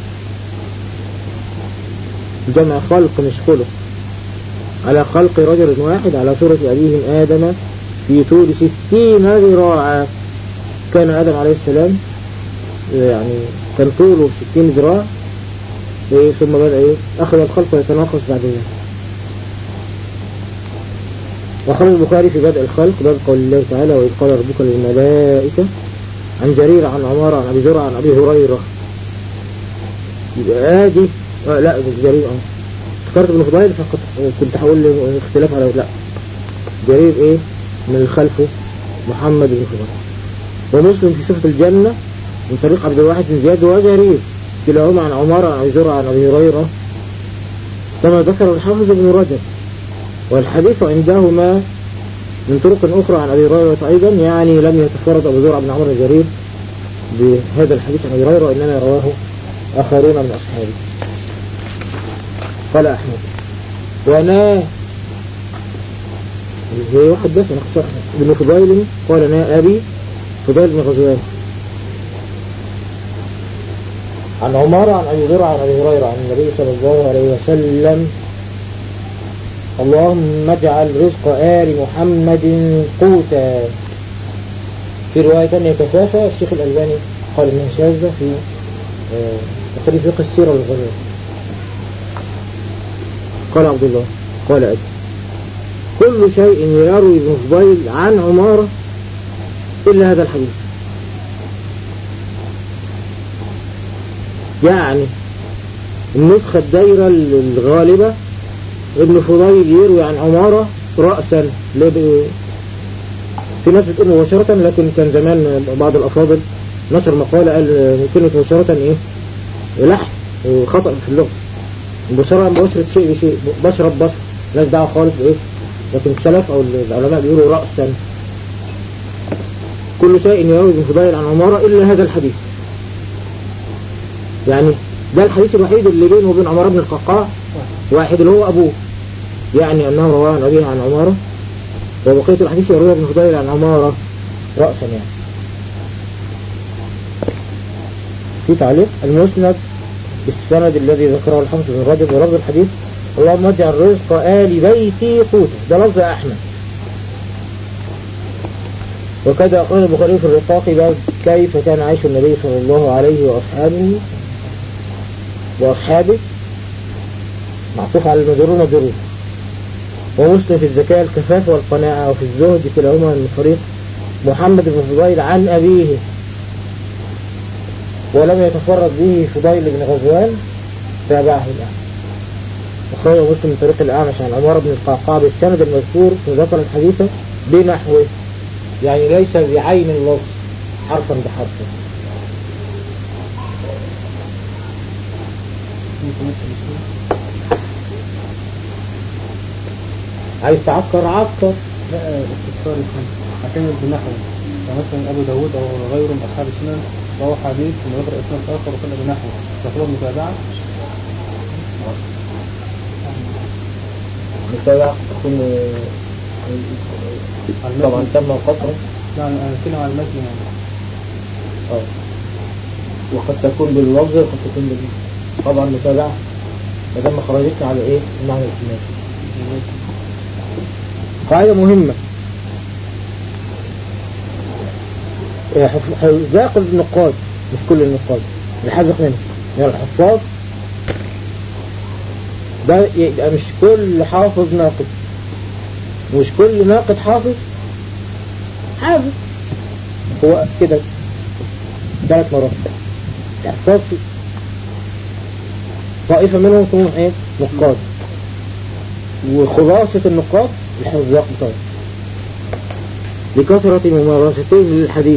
جمع خلق مش خلق على خلق رجل واحد على صورة أبيهم آدم في طول ستين ذراعا كان آدم عليه السلام يعني كان طوله ستين ذراع إيه ثم بدأ إيه أخذ الخلق يتناقص بعد ذلك وخرج البخاري في بدء الخلق باب قول الله تعالى وإذ قال ربك للملائكة عن جرير عن عمارة عن أبي زرع عن أبي هريرة يبقى آدي آه لا جرير اه افتكرت ابن فضيل فقط كنت هقول له اختلاف على لا جرير ايه من خلفه محمد بن فضيل ومسلم في صفة الجنة من طريق عبد الواحد بن زياد وجرير كلاهما عن عمارة عن أبي زرع عن أبي هريرة كما ذكر الحافظ ابن رجب والحديث عندهما من طرق أخرى عن أبي هريرة أيضا يعني لم يتفرد أبو زرع بن عمر الجرير بهذا الحديث عن أبي هريرة إنما رواه آخرون من أصحابه قال أحمد وأنا هي واحد بس أنا اختصر ابن فضيل قال أنا أبي فضيل بن غزوان عن عمارة عن أبي زرع عن أبي هريرة عن النبي صلى الله عليه وسلم اللهم اجعل رزق آل محمد قوتا في رواية ثانية كثافة الشيخ الألباني قال إنها شاذة في تقريب فقه السيرة للغزوة قال عبد الله قال أبي كل شيء يروي ابن فضيل عن عمارة إلا هذا الحديث يعني النسخة الدايرة الغالبة ابن فضيل يروي عن عمارة رأسا في ناس بتقول مباشرة لكن كان زمان بعض الأفاضل نشر مقالة قال كلمة مباشرة ايه لحن وخطأ في اللغة مباشرة مباشرة شيء بشيء بشرة ببشرة لا دعوة خالص بايه لكن السلف او العلماء بيقولوا رأسا كل شيء يروي ابن فضيل عن عمارة إلا هذا الحديث يعني ده الحديث الوحيد اللي بينه وبين عمارة بن القعقاع واحد اللي هو أبوه يعني أنه رواه عن أبيه عن عمارة وبقية الحديث يروي ابن فضيل عن عمارة رأسا يعني في تعليق المسند بالسند الذي ذكره الحافظ بن رجب ولفظ الحديث اللهم اجعل رزق آل بيتي قوتا ده لفظ أحمد وكذا أخرج البخاري في الرقاق باب كيف كان عيش النبي صلى الله عليه وأصحابه وأصحابه معطوف على المجرور مجرور ومسلم في الزكاة الكفاف والقناعة وفي الزهد كلاهما من طريق محمد بن فضيل عن أبيه ولم يتفرد به فضيل بن غزوان تابعه الأعمش أخرجه مسلم من طريق الأعمش عن عمر بن القعقاع بالسند المذكور وذكر الحديث بنحوه يعني ليس بعين اللفظ حرفا بحرف عايز تعكر عكر لا استفسار يكون هكمل بنحو فمثلا أبو داود أو غيره من أصحاب السنن روى حديث ثم ذكر إسناد آخر وقال بنحو تعتبر متابعة متابع تكون على طبعا المتن تم قصره لا أنا أتكلم على المتن يعني اه وقد تكون باللفظ وقد تكون بال طبعا متابعة ما دام خرجت على ايه المعنى الكلاسي قاعدة مهمة إيه، حف- حذاق النقاد مش كل النقاد الحذق منهم من الحفاظ ده يبقى مش كل حافظ ناقد مش كل ناقد حافظ حافظ هو كده ثلاث مرات الحفاظ طائفة منهم تكون ايه نقاد وخلاصة النقاد الحذاق بتاعه لكثرة ممارستهم للحديث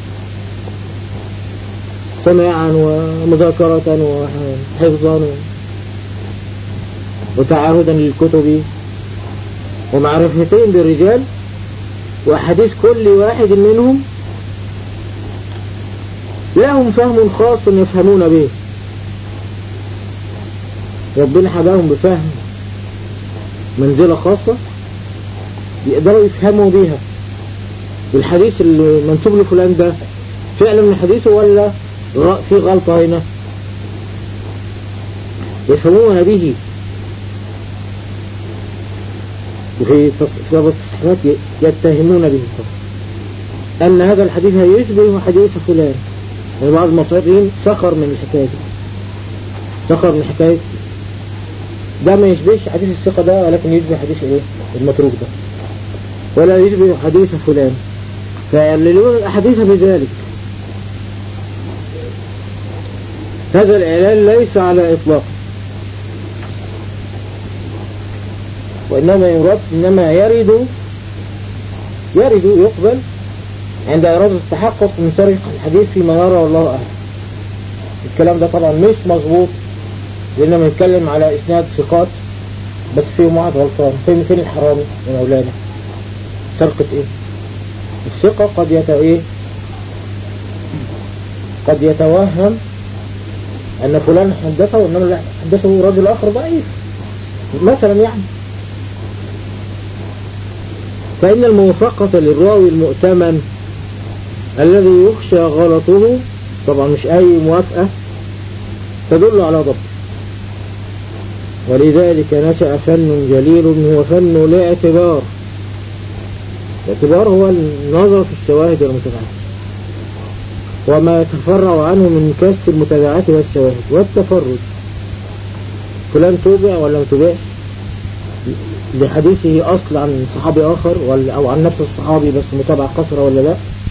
سماعا ومذاكرة وحفظا وتعاهدا للكتب ومعرفتهم بالرجال وأحاديث كل واحد منهم لهم فهم خاص يفهمون به ربنا حباهم بفهم منزلة خاصة يقدروا يفهموا بيها الحديث اللي منسوب لفلان ده فعلا من حديثه ولا غ- في غلطة هنا يفهمون به وفي تص- في بعض التصحيحات ي- يتهمون به أن هذا الحديث يشبه حديث فلان يعني بعض المصريين سخر من الحكاية دي سخر من حكاية ده ما يشبهش حديث الثقة ده ولكن يشبه حديث الايه المتروك ده ولا يشبه حديث فلان فيعللون الأحاديث بذلك هذا الإعلان ليس على إطلاق وإنما يرد إنما يرد يرد يقبل عند إرادة التحقق من طريق الحديث فيما يرى والله أعلم الكلام ده طبعا مش مظبوط لأننا بنتكلم على إسناد ثقات بس فيهم واحد غلطان فين فين الحرامي يا مولانا سرقة إيه الثقة قد يت إيه قد يتوهم أن فلان حدثه وإنما لا حدثه رجل آخر ضعيف مثلا يعني فإن الموافقة للراوي المؤتمن الذي يخشى غلطه طبعا مش أي موافقة تدل على ضبط ولذلك نشأ فن جليل هو فن الاعتبار الاعتبار هو النظر في الشواهد والمتابعات وما يتفرع عنه من كشف المتابعات والشواهد والتفرد فلان توبع ولا ما توبعش لحديثه أصل عن صحابي آخر ولا أو عن نفس الصحابي بس متابعة قصرة ولا لا